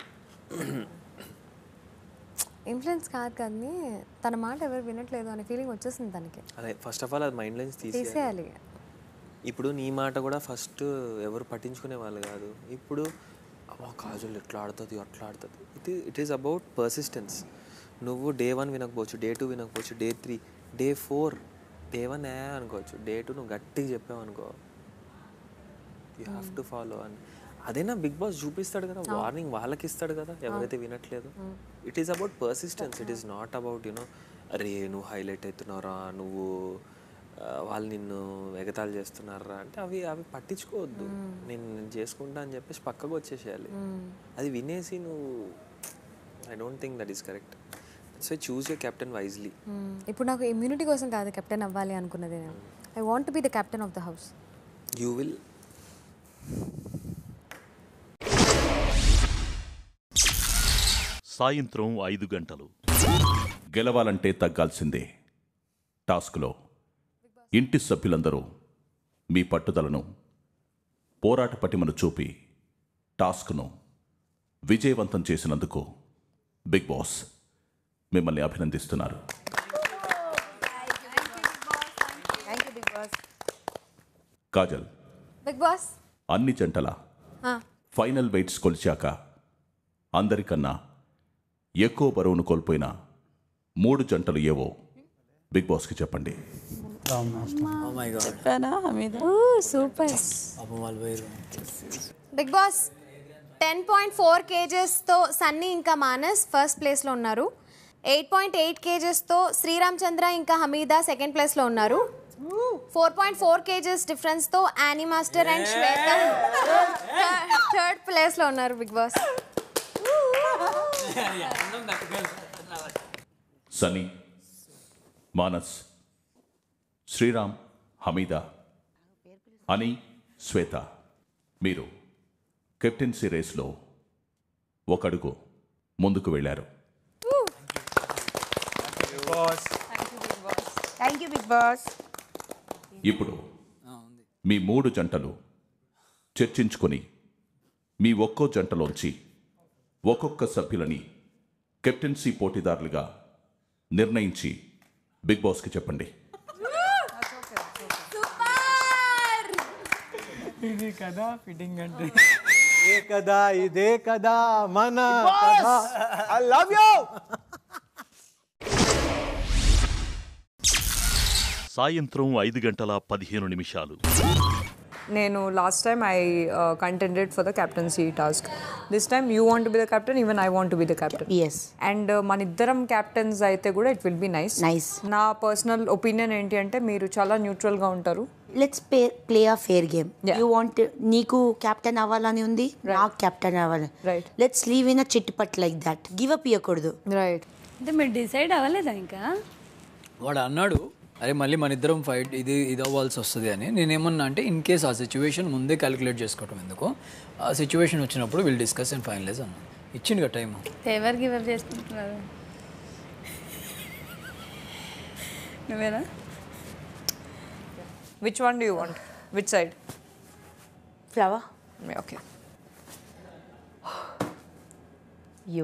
ఇన్ఫ్లుయెన్స్ కాదు కానీ తన మాట ఎవరు వినట్లేదు అనే ఫీలింగ్ వచ్చేసింది తనకి అదే ఫస్ట్ ఆఫ్ ఆల్ అది మైండ్ లైన్స్ తీసేయాలి తీసేయాలి ఇప్పుడు నీ మాట కూడా ఫస్ట్ ఎవరు పట్టించుకునే వాళ్ళు కాదు ఇప్పుడు అమ్మా కాజల్ ఎట్లా ఆడుతుంది అట్లా ఆడుతుంది it it is about persistence నువ్వు డే వన్ వినకపోవచ్చు డే టూ వినకపోవచ్చు day three day four day one ఏ అనుకోవచ్చు డే టూ నువ్వు గట్టిగా చెప్పావు అనుకో యూ హ్యావ్ టు ఫాలో అని అదేనా బిగ్ బాస్ చూపిస్తాడు కదా వార్నింగ్ వాళ్ళకి ఇస్తాడు కదా ఎవరైతే వినట్లేదు it is about persistence it is not about you know అరే నువ్వు హైలైట్ అవుతున్నారా నువ్వు ఆ, వాళ్ళు నిన్ను ఎగతాళి చేస్తున్నారా అంటే అవి అవి పట్టించుకోవద్దు నేను నేను చేసుకుంటా అని చెప్పేసి పక్కకు వచ్చేసేయాలి అది వినేసి నువ్వు I don't think that is correct so choose your captain wisely hmm. ఇప్పుడు నాకు ఇమ్యూనిటీ కోసం కాదు కెప్టెన్ అవ్వాలి అనుకున్నది నేను I want be the captain of the house you will సాయంత్రం ఐదు గంటలు గెలవాలంటే తగ్గాల్సిందే టాస్క్లో ఇంటి సభ్యులందరూ మీ పట్టుదలను పోరాట పటిమను చూపి టాస్క్ను విజయవంతం చేసినందుకు బిగ్ బాస్ మిమ్మల్ని అభినందిస్తున్నారు thank you Bigg Boss Kajal Bigg Boss అన్ని జంటల ఫైనల్ వెయిట్స్ కొలిచాక అందరికన్నా ఎక్కువ బరువును కోల్పోయిన మూడు జంటలు ఏవో బిగ్ బాస్కి చెప్పండి చెప్పానా మీద సూపర్ పాపం వాళ్ళు పోయారు Bigg Boss ten point four కేజెస్తో సన్నీ ఇంకా మానస్ ఫస్ట్ ప్లేస్లో ఉన్నారు ఎయిట్ పాయింట్ ఎయిట్ కేజెస్తో శ్రీరామ్ చంద్ర ఇంకా హమీదా సెకండ్ ప్లేస్లో ఉన్నారు ఫోర్ పాయింట్ ఫోర్ కేజెస్ డిఫరెన్స్తో Anee master and Swetha third ప్లేస్లో ఉన్నారు బిగ్ బాస్ సనీ మానస్ శ్రీరామ్ హమీదా అని శ్వేత మీరు కెప్టెన్సీ రేస్లో ఒక అడుగు ముందుకు వెళ్ళారు బిగ్ బాస్ ఇప్పుడు మీ మూడు జంటలు చర్చించుకొని మీ ఒక్కో జంటలోంచి ఒక్కొక్క సభ్యులని కెప్టెన్సీ పోటీదారులుగా నిర్ణయించి బిగ్ బాస్కి చెప్పండి ఇది కదా ఫిట్టింగ్ అంటే ఏ కదా ఇదే కదా మన కథ ఐ లవ్ యూ సాయంత్రం ఐదు గంటల పదిహేను నిమిషాలు నేను last time I contended for the captaincy task this time you want be the captain even I want be the captain yes and మన ఇద్దరం క్యాప్టెన్స్ అయితే కూడా it will be nice nice నా పర్సనల్ ఒపీనియన్ ఏంటి అంటే మీరు చాలా న్యూట్రల్గా ఉంటారు let's play play a fair game you want నీకు కెప్టెన్ అవ్వాలని ఉంది నాకు కెప్టెన్ అవ్వాలి right let's leave in a చిట్టుపట్ లైక్ దట్ గివ్ అప్ ఇవ్వకూడదు రైట్ అంటే మీరు డిసైడ్ అవ్వలేదా ఇంకా వాడు అన్నాడు అరే మళ్ళీ మన ఇద్దరం ఫైట్ ఇది ఇది అవ్వాల్సి వస్తుంది అని నేనేమన్నా అంటే ఇన్ కేస్ ఆ సిచ్యువేషన్ ముందే క్యాలిక్యులేట్ చేసుకోవటం ఎందుకు ఆ సిచ్యువేషన్ వచ్చినప్పుడు విల్ డిస్కస్ అండ్ ఫైనలైజ్ అన్నాను ఇచ్చింది టైం ఎవరు గివ్ అప్ చేసుకుంటున్నారు నువ్వేనా which one do you want which side flower okay you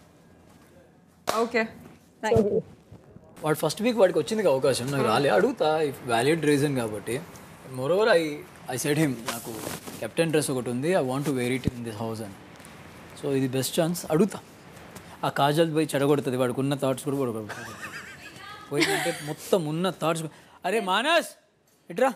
okay వాడు ఫస్ట్ వీక్ వాడికి వచ్చింది కదా అవకాశం నాకు రాలే అడుగుతా వ్యాలిడ్ రీజన్ కాబట్టి moreover I I said him నాకు కెప్టెన్ డ్రెస్ ఒకటి ఉంది I want to wear it in this house అని సో ఇది బెస్ట్ ఛాన్స్ అడుగుతా ఆ కాజల్ పోయి చెడగొడుతుంది వాడికి ఉన్న థాట్స్ కూడా పడగొడుతుంది పోయిందంటే మొత్తం ఉన్న థాట్స్ అరే మానస్ ఇట్రా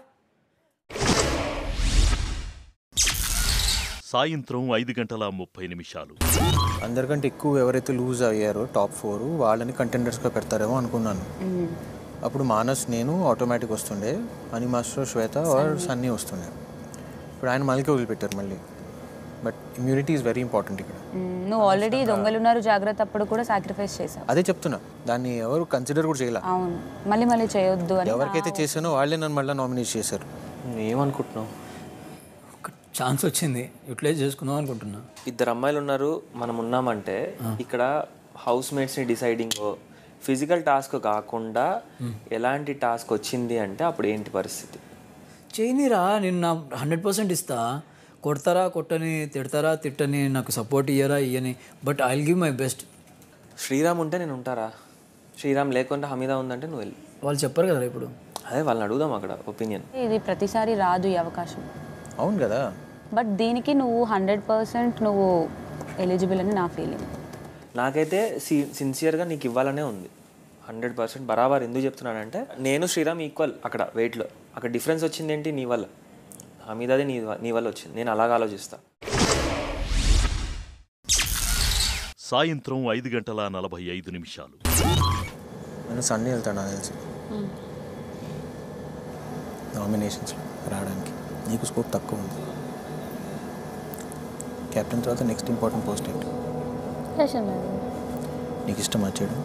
సాయంత్రం ఐదు గంటల ముప్పై నిమిషాలు అందరికంటే ఎక్కువ ఎవరైతే లూజ్ అయ్యారో టాప్ ఫోర్ వాళ్ళని కంటెండర్స్గా పెడతారేమో అనుకున్నాను అప్పుడు మానస్ నేను ఆటోమేటిక్ వస్తుండే అని మాస్టర్ శ్వేత ఆర్ సన్నీ వస్తుండే ఇప్పుడు ఆయన మళ్ళీ వదిలిపెట్టారు మళ్ళీ but immunity is very important ఇక్కడ నువ్వు ఆల్రెడీ దొంగలున్నారు జాగ్రత్త అప్పుడు కూడా సాక్రిఫైస్ చేసావు అదే చెప్తున్నా దాన్ని ఎవరు కన్సిడర్ కూడా చేయాల అవును మళ్ళీ మళ్ళీ చేయొద్దు అని ఎవరికైతే చేశానో వాళ్ళే నన్ను మళ్ళీ నామినేట్ చేశారు ఏమనుకుంటున్నావు ఛాన్స్ వచ్చింది యూటిలైజ్ చేసుకుందాం అనుకుంటున్నా ఇద్దరు అమ్మాయిలు ఉన్నారు మనం ఉన్నామంటే ఇక్కడ హౌస్ మేట్స్ని డిసైడింగ్ ఫిజికల్ టాస్క్ కాకుండా ఎలాంటి టాస్క్ వచ్చింది అంటే అప్పుడు ఏంటి పరిస్థితి చేయనిరా నేను నా హండ్రెడ్ పర్సెంట్ ఇస్తా కొడతారా కొట్టని తిడతారా తిట్టని నాకు సపోర్ట్ ఇయ్యరా ఇయ్యని but I give my best Sriram ఉంటే నేను ఉంటారా శ్రీరామ్ లేకుంటే హమీదా ఉందంటే నువ్వు వెళ్ళి వాళ్ళు చెప్పరు కదా ఇప్పుడు అదే వాళ్ళని అడుగుదాం అక్కడ ఒపీనియన్ ఇది ప్రతిసారి రాదు ఈ అవకాశం అవును కదా బట్ దీనికి నువ్వు హండ్రెడ్ పర్సెంట్ నువ్వు ఎలిజిబుల్ అని నా ఫీలింగ్ నాకైతే సి సిన్సియర్గా నీకు ఇవ్వాలనే ఉంది హండ్రెడ్ పర్సెంట్ బరాబర్ ఎందుకు చెప్తున్నానంటే నేను శ్రీరామ్ ఈక్వల్ అక్కడ వెయిట్లో అక్కడ డిఫరెన్స్ వచ్చింది ఏంటి నీ వల్ల హమీదాది నీ వ- నీ వల్ల వచ్చింది నేను అలాగ ఆలోచిస్తా సాయంత్రం ఐదు గంటల నలభై ఐదు నిమిషాలు నేను సండే వెళ్తాను నాకు తెలిసి నామినేషన్స్లో రావడానికి నీకు స్కోప్ తక్కువ ఉంది కెప్టెన్ తర్వాత నెక్స్ట్ ఇంపార్టెంట్ పోస్ట్ ఏంటి నీకు ఇష్టం వచ్చాడు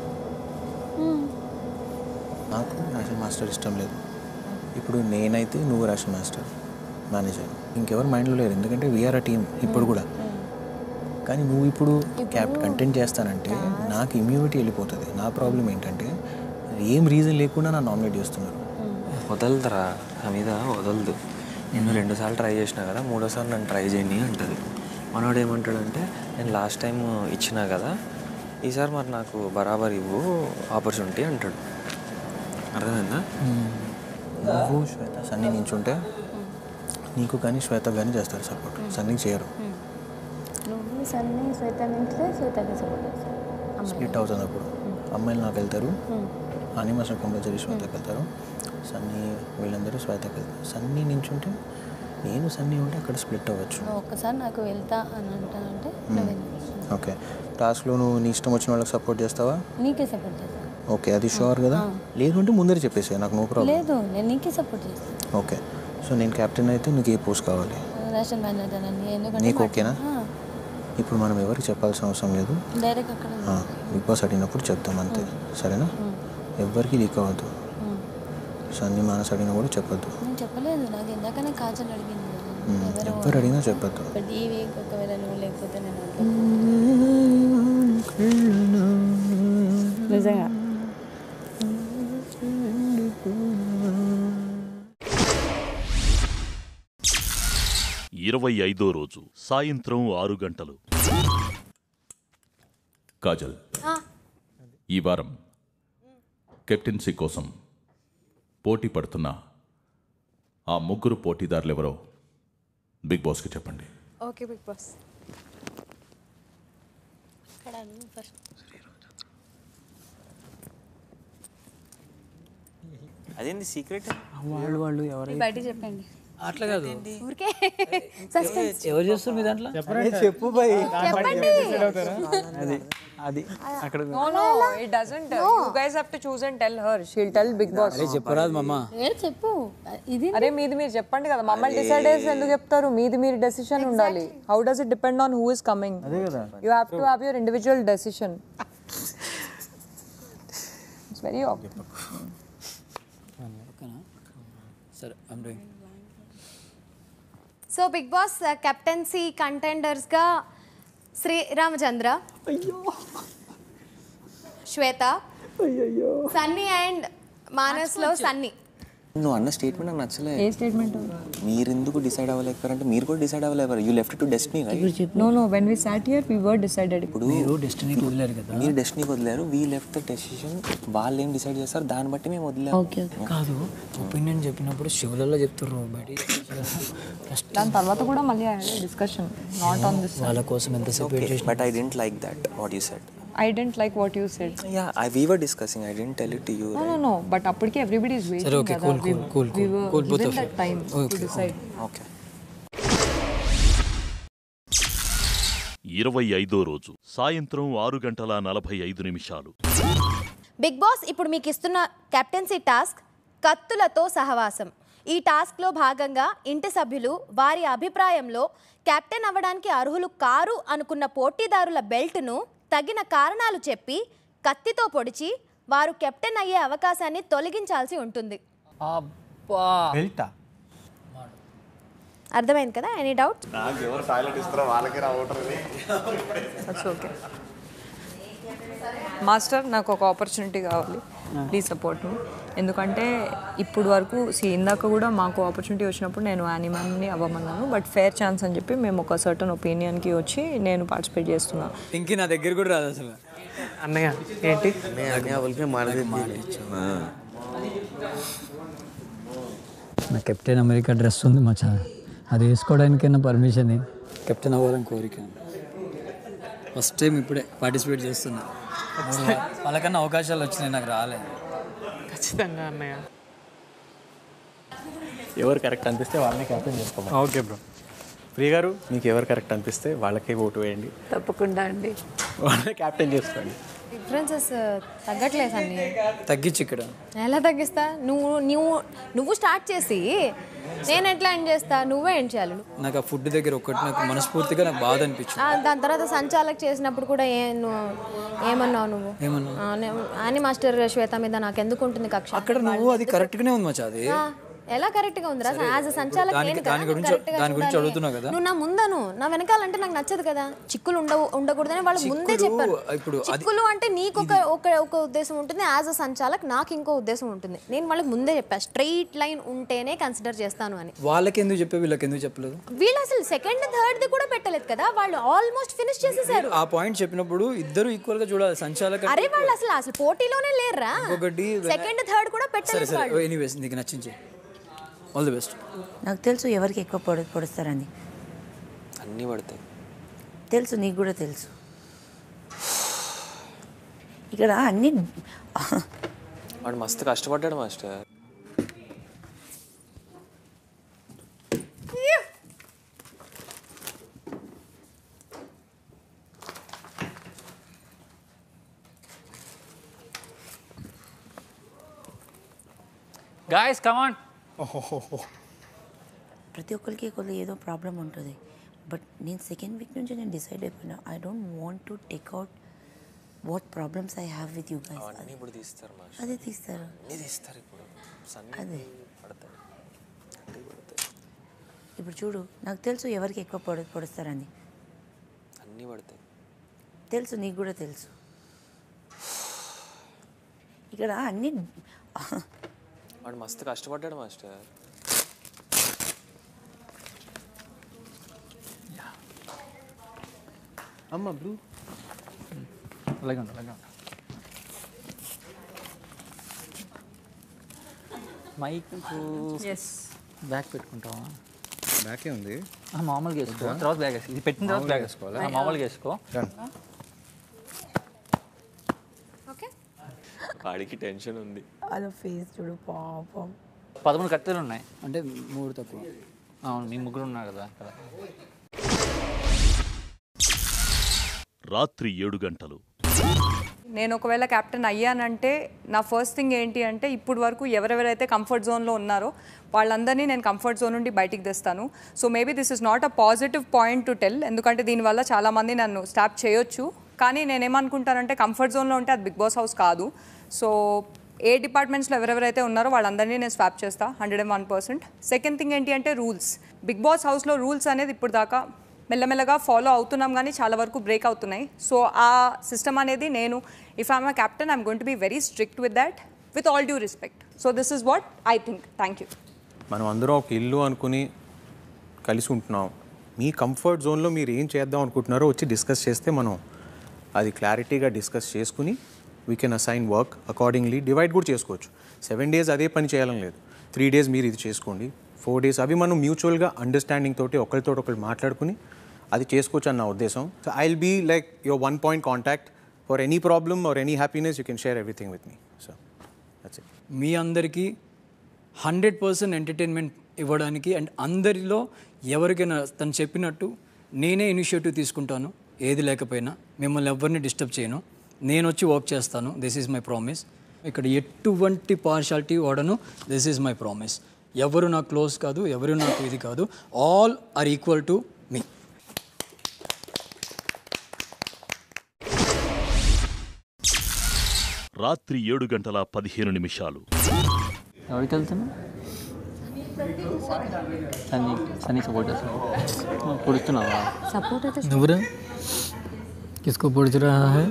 నాకు రేషన్ మాస్టర్ ఇష్టం లేదు ఇప్పుడు నేనైతే నువ్వు రేషన్ మాస్టర్ మేనేజర్ ఇంకెవరు మైండ్లో లేరు ఎందుకంటే వీఆర్ అ టీమ్ ఇప్పుడు కూడా కానీ నువ్వు ఇప్పుడు క్యాప్ కంటెంట్ చేస్తానంటే నాకు ఇమ్యూనిటీ వెళ్ళిపోతుంది నా ప్రాబ్లం ఏంటంటే ఏం రీజన్ లేకుండా నా నామినేట్ చేస్తున్నారు వదలదురా హమీద వదలదు నేను రెండుసార్లు ట్రై చేసినా కదా మూడోసారి నన్ను ట్రై చేయని అంటది మనోడు ఏమంటాడంటే నేను లాస్ట్ టైం ఇచ్చినా కదా ఈసారి మరి నాకు బరాబర్ ఇవ్వు ఆపర్చునిటీ అంటాడు అర్థమైందా నువ్వు శ్వేత సన్నీ నించుంటే నీకు కానీ శ్వేత కానీ చేస్తారు సపోర్ట్ సన్నీ చేయరు నువ్వు సన్నీ శ్వేత నింటే శ్వేతకి సపోర్ట్ చేస్తావు స్ప్లిట్ అవుతుంది అప్పుడు అమ్మాయిలు నాకు వెళ్తారు అని మాస్టర్ కంపల్సరీ శ్వేతకి వెళ్తారు సన్నీ వీళ్ళందరూ శ్వేతకి వెళ్తారు సన్నీ నించుంటే నేను సన్నీ ఉంటే అక్కడ స్ప్లిట్ అవ్వచ్చు నువ్వు ఒక్కసారి నాకు వెళ్తా అని అంటానంటే నువ్వు వెళ్ళు. ఓకే టాస్క్లో నువ్వు నీ ఇష్టం వచ్చిన వాళ్ళకి సపోర్ట్ చేస్తావా నీకే సపోర్ట్ చేస్తాను ఓకే అది షూర్ కదా లేదు అంటే ముందరే చెప్పేసి నాకు నో ప్రాబ్లం లేదు నేను నీకే సపోర్ట్ చేస్తాను ఓకే సో నేను కెప్టెన్ అయితే నీకు ఏ పోస్ట్ కావాలి రేషన్ మేనేజర్ అని ఎందుకంటే నీకు ఓకేనా ఇప్పుడు మనం ఎవరికి చెప్పాల్సిన అవసరం లేదు డైరెక్ట్ అక్కడ ఆ, బిగ్ బాస్ అడిగినప్పుడు చెప్తాం అంతే సరేనా ఎవ్వరికి లీక్ అవ్వద్దు సన్ని మానస్ అడిగినా కూడా చెప్పొద్దు నేను చెప్పలేదు నాకు ఇందాకనే కాజల్ అడిగింది ఉమ్, ఎవ్వరు అడిగినా చెప్పొద్దు బట్ ఈ వీక్ ఒకవేళ నువ్వు లేకపోతే నేను నిజంగా ఇరవై ఐదో రోజు సాయంత్రం ఆరు గంటలు కాజల్ ఈ వారం కెప్టెన్సీ కోసం పోటీ పడుతున్న ఆ ముగ్గురు పోటీదారులు ఎవరో బిగ్ బాస్కి చెప్పండి ఓకే బిగ్ బాస్ అదేంది సీక్రెట్ వాళ్ళు వాళ్ళు ఎవరు బయట చెప్పండి అట్లా కాదు ఊరికే సస్పెన్స్ ఎవరు చేస్తారు మీ దాంట్లో చెప్పు భయ్ చెప్పండి అది అది అక్కడ No, no, it doesn't. You guys have to choose and tell her. She'll tell Big Boss. అరే చెప్పరాదు మమ్మ ఏ చెప్పు ఇది అరే మీది మీరు చెప్పండి కదా మమ్మల్ని డిసైడ్ చేసి ఎందుకు చెప్తారు మీది మీరు డెసిషన్ ఉండాలి how does it depend on who is coming అదే కదా you have to have your individual decision it's very ఓకేనా సరే I'm doing so Bigg Boss captaincy కంటెండర్స్గా శ్రీరామచంద్ర శ్వేత సన్నీ అండ్ మానస్లో సన్నీ నువ్వు అన్న స్టేట్మెంట్ నాకు నచ్చలే ఏ స్టేట్మెంట్ మీరు ఎందుకు డిసైడ్ అవ్వలేకపోయారంటే మీరు కూడా డిసైడ్ అవ్వలేకపోయారు you left to destiny right no no when we sat here we were decided ఇప్పుడు మీరు డెస్టినీకి వదిలేరు కదా మీరు డెస్టినీకి వదిలేరు వీ లెఫ్ట్ ద డెసిషన్ వాళ్ళు ఏం డిసైడ్ చేస్తారు దాన్ని బట్టి మేము వదిలేము ఓకే కాదు ఒపీనియన్ చెప్పినప్పుడు శివులలో చెప్తారు బయట ఫస్ట్ దాని తర్వాత కూడా మళ్ళీ డిస్కషన్ నాట్ ఆన్ దిస్ వాళ్ళ కోసం ఎంతసేపు వెయిట్ చేసి but I didn't like that what you said I didn't like what you said yeah I we were discussing I didn't tell it to you no no no but అప్పటికి ఎవ్రీబడి ఇస్ సరే okay cool cool cool cool cool both of that time to okay decide okay ఇరవై ఐదో రోజు సాయంత్రం ఆరు గంటల నలభై ఐదు నిమిషాలు బిగ్ బాస్ ఇప్పుడు మీకు ఇస్తున్న కెప్టెన్సీ టాస్క్ కత్తులతో సహవాసం ఈ టాస్క్లో భాగంగా ఇంటి సభ్యులు వారి అభిప్రాయంలో కెప్టెన్ అవ్వడానికి అర్హులు కారు అనుకున్న పోటీదారుల బెల్ట్ను తగిన కారణాలు చెప్పి కత్తితో పొడిచి వారు కెప్టెన్ అయ్యే అవకాశాన్ని తొలగించాల్సి ఉంటుంది అబ్బా బెల్టా అర్థమైంది కదా ఎనీ డౌట్ నాకు ఎవరు టాయిలెట్ ఇస్తారో వాళ్ళకి రావటం దట్స్ ఓకే మాస్టర్ నాకు ఒక ఆపర్చునిటీ కావాలి ప్లీజ్ సపోర్ట్ మీ ఎందుకంటే ఇప్పుడు వరకు see, ఇందాక కూడా మాకు ఆపర్చునిటీ వచ్చినప్పుడు నేను యానిమల్ని అవ్వమన్నాను బట్ ఫేర్ ఛాన్స్ అని చెప్పి మేము ఒక సర్టన్ ఒపీనియన్కి వచ్చి నేను పార్టిసిపేట్ చేస్తున్నాను ఇంకి నా దగ్గర కూడా రాదు అసలు అన్నయ్య ఏంటి వాళ్ళకి మాడది నా కెప్టెన్ అమెరికా డ్రెస్ ఉంది మచ్చా అది వేసుకోవడానికైనా పర్మిషన్ కెప్టెన్ అవ్వాలని కోరిక ఫస్ట్ టైం ఇప్పుడే పార్టిసిపేట్ చేస్తున్నా వాళ్ళకన్నా అవకాశాలు వచ్చినాయి నాకు రాలే ఖచ్చితంగా అన్నయ్య ఎవరు కరెక్ట్ అనిపిస్తే వాళ్ళని క్యాప్టెన్ చేసుకోమని ఓకే బ్రో ప్రియ గారు మీకు ఎవరు కరెక్ట్ అనిపిస్తే వాళ్ళకే ఓటు వేయండి తప్పకుండా అండి వాళ్ళని క్యాప్టెన్ చేసుకోండి డిఫరెన్సెస్ తగ్గట్లేదు అన్ని తగ్గించి ఇక్కడ ఎలా తగ్గిస్తా నువ్వు నువ్వు నువ్వు స్టార్ట్ చేసి నేను ఎట్లా ఎండ్ చేస్తా నువ్వే ఎండ్ చేయాలి నాకు ఆ ఫుడ్ దగ్గర ఒక్కటి నాకు మనస్ఫూర్తిగా నాకు బాధ అనిపించింది ఆ, దాని తర్వాత సంచాలక్ చేసినప్పుడు కూడా ఏ నువ్వు ఏమన్నావు నువ్వు ఏమన్నా ఆ, నే- ఆని మాస్టర్ శ్వేత మీద నాకు ఎందుకు ఉంటుంది కక్ష అక్కడ నువ్వు అది కరెక్ట్గానే ఉంది మచ్చా అది ఆ, ఎలా కరెక్ట్ గా ఉందిరా యాజ్ సంచాలక్ దానికి- నేను కదా, దాని గురించి- correct గా దాని గురించి చూడాలి. అడుగుతున్నావు కదా? నువ్వు నా ముందను నా వెనకాలంటే నాకు నచ్చదు కదా చిక్కులు ఉండవు ఉండకూడదని వాళ్ళు ముందే చిక్కులు చెప్పారు ఇప్పుడు అది చిక్కులు అంటే నీకు ఒక ఒక ఒక ఉద్దేశం ఉంటుంది యాజ్ అ సంచాలక్ నాకు ఇంకో ఉద్దేశం ఉంటుంది నేను వాళ్ళకి ముందే చెప్పా స్ట్రైట్ లైన్ ఉంటేనే కన్సిడర్ చేస్తాను అని వాళ్ళకి ఎందుకు చెప్పే వీళ్ళకి ఎందుకు చెప్పలేదు వీళ్ళు అసలు సెకండ్ థర్డ్ ది కూడా పెట్టలేదు కదా వాళ్ళు ఆల్మోస్ట్ ఫినిష్ చేసేసారు ఆ పాయింట్ చెప్పినప్పుడు ఇద్దరు ఈక్వల్ గా చూడాలి సంచాలక అరే వాళ్ళు అసలు అసలు పోటీలోనే లేరురా ఇంకొకటి సెకండ్ థర్డ్ కూడా సరే పెట్టలేదు సరే వాళ్ళు ఎనీవేస్ నీకు నచ్చింది ఆల్ ది బెస్ట్ నాకు తెలుసు ఎవరికి ఎక్కువ పొడి పొడుస్తారని అన్నీ పడతాయి తెలుసు నీకు కూడా తెలుసు ఇక్కడ అన్ని వాడు మస్తు కష్టపడ్డాడు మాస్టర్ గాయస్ కమాన్ ప్రతి ఒక్కరికి కొన్ని ఏదో ప్రాబ్లం ఉంటుంది బట్ నేను సెకండ్ వీక్ నుంచి నేను డిసైడ్ అయిపోయినా I don't want to take out what problems I have with you guys అవన్నీ ఇప్పుడు తీస్తారు మాస్టర్ అదే తీస్తారు అన్నీ తీస్తారు ఇప్పుడు సన్నీ అదే పడతాయి అన్నీ పడతాయి ఇప్పుడు చూడు నాకు తెలుసు ఎవరికి ఎక్కువ పొడి పొడుస్తారని అన్నీ పడతాయి తెలుసు నీకు కూడా తెలుసు ఇక్కడ అన్ని వాడు మస్తు కష్టపడ్డాడు మాస్టర్ అమ్మ బ్లూ అలాగే ఉండు అలాగే ఉండు మైక్ ఎస్ బ్యాగ్ పెట్టుకుంటావా బ్యాకే ఉంది ఆ, మామూలుగా వేసుకో తర్వాత బ్యాగ్ వేసుకో ఇది పెట్టిన తర్వాత బ్యాగ్ వేసుకోవాలి ఆ, మామూలుగా వేసుకో వాడికి టెన్షన్ ఉంది అలా ఫేస్ చూడు పాపం పదమూడు కట్టెలు ఉన్నాయి అంటే మూడు తక్కువ అవును మీ ముగ్గురు ఉన్నారు కదా అక్కడ రాత్రి ఏడు గంటలు నేను ఒకవేళ కెప్టెన్ అయ్యానంటే నా ఫస్ట్ థింగ్ ఏంటి అంటే ఇప్పుడు వరకు ఎవరెవరైతే కంఫర్ట్ జోన్లో ఉన్నారో వాళ్ళందరినీ నేను కంఫర్ట్ జోన్ నుండి బయటికి తెస్తాను so maybe this is not a positive point to tell ఎందుకంటే దీనివల్ల చాలామంది నన్ను స్టాప్ చేయొచ్చు కానీ నేనేమనుకుంటానంటే కంఫర్ట్ జోన్లో ఉంటే అది బిగ్ బాస్ హౌస్ కాదు సో ఏ డిపార్ట్మెంట్స్లో ఎవరెవరైతే ఉన్నారో వాళ్ళందరినీ నేను స్వాప్ చేస్తా hundred and one percent second thing ఏంటి అంటే రూల్స్ బిగ్ బాస్ హౌస్లో రూల్స్ అనేది ఇప్పుడు దాకా మెల్లమెల్లగా ఫాలో అవుతున్నాం కానీ చాలా వరకు బ్రేక్ అవుతున్నాయి సో ఆ సిస్టమ్ అనేది నేను if I'm a captain I'm going to be very strict with that with all due respect so this is what I think thank you మనం అందరం ఒక ఇల్లు అనుకుని కలిసి ఉంటున్నాం మీ కంఫర్ట్ జోన్లో మీరు ఏం చేద్దాం అనుకుంటున్నారో వచ్చి డిస్కస్ చేస్తే మనం అది క్లారిటీగా డిస్కస్ చేసుకుని we can assign work accordingly divide కూడా చేసుకోవచ్చు సెవెన్ డేస్ అదే పని చేయాలని లేదు త్రీ డేస్ మీరు ఇది చేసుకోండి ఫోర్ డేస్ అవి మనం మ్యూచువల్గా అండర్స్టాండింగ్ తోటి ఒకరితో ఒకరు మాట్లాడుకుని అది చేసుకోవచ్చు అన్న నా ఉద్దేశం so I will be like your one point contact for any problem or any happiness you can share everything with me so that's it మీ అందరికీ హండ్రెడ్ పర్సెంట్ ఎంటర్టైన్మెంట్ ఇవ్వడానికి అండ్ అందరిలో ఎవరికైనా తను చెప్పినట్టు నేనే ఇనిషియేటివ్ తీసుకుంటాను ఏది లేకపోయినా మిమ్మల్ని ఎవరిని డిస్టర్బ్ చేయను నేను వచ్చి వర్క్ చేస్తాను దిస్ ఈజ్ మై ప్రామిస్ ఇక్కడ ఎటువంటి పార్షాలిటీ వాడను దిస్ ఈజ్ మై ప్రామిస్ ఎవరు నాకు క్లోజ్ కాదు ఎవరు నాకు ఇది కాదు all are equal to me రాత్రి ఏడు గంటల పదిహేను నిమిషాలు ఎవరికి వెళ్తాను సన్నీ సన్నీ సపోర్ట్ చేస్తాను పుడుతున్నావా సపోర్ట్ అయితే నువ్వురా किसको पुड़ रहा है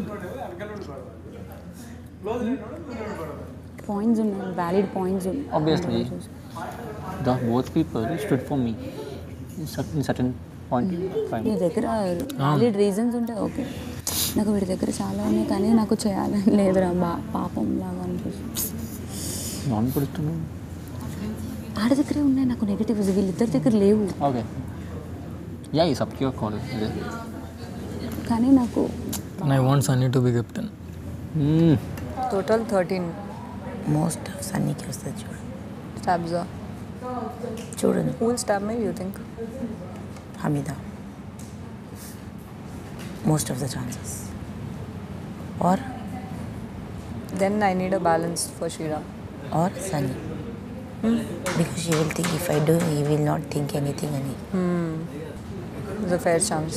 పాయింట్స్ ఉన్నాయి valid points Obviously. The both people stood for me in cer- in certain point of time. నీ దగ్గర వ్యాలిడ్ రీజన్స్ ఉంటే ఓకే నాకు వీడి దగ్గర చాలా ఉన్నాయి కానీ నాకు చేయాలని లేదురా బా పాపం లాగా అనిపిస్తుంది నాన్ పుడుతున్నావు ఆడ దగ్గరే ఉన్నాయి నాకు నెగిటివ్స్ వీళ్ళిద్దరి దగ్గర లేవు ఓకే యా ఈ సబ్కి కాల్ ఇదే కానీ నాకు I want Sunny to be captain total thirteen most of సన్నీకి వస్తుంది చూడు స్టాబ్జా చూడండి కూల్ స్టాబ్ may you think Hamida most of the chances are then I need a balance for Sriram or Sunny because she will think if I do he will not think anything అని ఇస్ అ ఫేర్ ఛాన్స్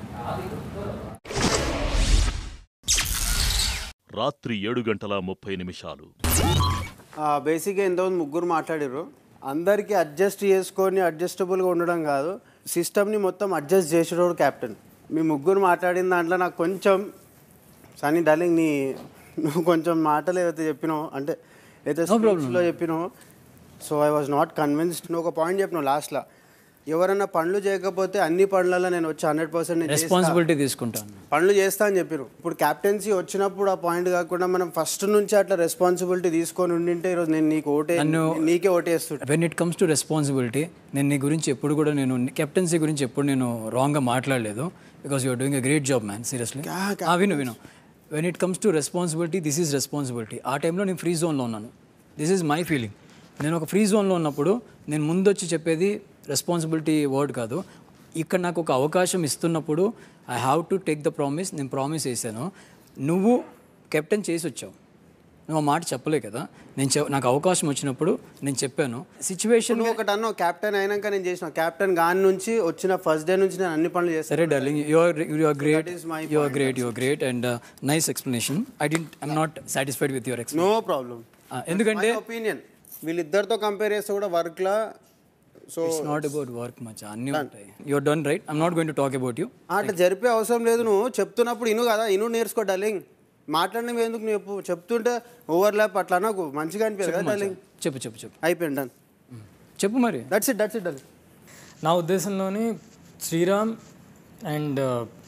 రాత్రి ఏడు గంటల ముప్పై నిమిషాలు బేసిక్గా ఎంతమంది ముగ్గురు మాట్లాడారు అందరికీ అడ్జస్ట్ చేసుకొని అడ్జస్టబుల్గా ఉండడం కాదు సిస్టమ్ని మొత్తం అడ్జస్ట్ చేసేటోడు కెప్టెన్ మీ ముగ్గురు మాట్లాడిన దాంట్లో నాకు కొంచెం సనీ డార్లింగ్ నీ నువ్వు కొంచెం మాటలు ఏదైతే చెప్పినావు అంటే ఏదైతే స్పీచ్లో చెప్పినావు so I was not convinced నువ్వు ఒక పాయింట్ చెప్పినావు లాస్ట్లో ఎవరైనా పనులు చేయకపోతే అన్ని పనులలో నేను వచ్చి హండ్రెడ్ పర్సెంట్ రెస్పాన్సిబిలిటీ తీసుకుంటాను పనులు చేస్తా అని చెప్పారు ఇప్పుడు క్యాప్టెన్సీ వచ్చినప్పుడు ఆ పాయింట్ కాకుండా మనం ఫస్ట్ నుంచి అట్లా రెస్పాన్సిబిలిటీ తీసుకొని ఉండింటే ఈరోజు నేను నీకు ఓటే నన్ను నీకే ఓటేస్తుంటా when it comes to responsibility నేను నీ గురించి ఎప్పుడు కూడా నేను కెప్టెన్సీ గురించి ఎప్పుడు నేను రాంగ్గా మాట్లాడలేదు because you're doing a great job man seriously విను విను when it comes to responsibility this is responsibility ఆ టైంలో నేను ఫ్రీ జోన్లో ఉన్నాను దిస్ ఈజ్ మై ఫీలింగ్ నేను ఒక ఫ్రీ జోన్లో ఉన్నప్పుడు నేను ముందొచ్చి చెప్పేది రెస్పాన్సిబిలిటీ వర్డ్ కాదు ఇక్కడ నాకు ఒక అవకాశం ఇస్తున్నప్పుడు I have to take the promise నేను ప్రామిస్ చేశాను నువ్వు కెప్టెన్ చేసి వచ్చావు నువ్వు ఆ మాట చెప్పలే కదా నేను చె- నాకు అవకాశం వచ్చినప్పుడు నేను చెప్పాను సిచ్యువేషన్ నువ్వు ఒకటి అన్నావు క్యాప్టెన్ అయినాక నేను చేసిన క్యాప్టెన్ గాని నుంచి వచ్చిన ఫస్ట్ డే నుంచి నేను అన్ని పనులు చేస్తాను సరే darling you are you are great you are great you are great and nice explanation I didn't I'm not satisfied with your no problem ఎందుకంటే ఒపీనియన్ వీళ్ళిద్దరితో కంపేర్ చేస్తే కూడా వర్క్లా so it's not about work మచ్చా అన్నీ ఉంటాయి you're done right I'm not going to talk about you అట్లా జరిపే అవసరం లేదు నువ్వు చెప్తున్నప్పుడు ఇను కదా ఇను నేర్చుకో డార్లింగ్ మాట్లాడినవి ఎందుకు నువ్వు చెప్పు చెప్తుంటే ఓవర్లాప్ అట్లా నాకు మంచిగా అనిపించదు కదా డార్లింగ్ చెప్పు చెప్పు చెప్పు అయిపోయింది డన్ చెప్పు మరి that's it that's it darling నా ఉద్దేశంలోని శ్రీరామ్ అండ్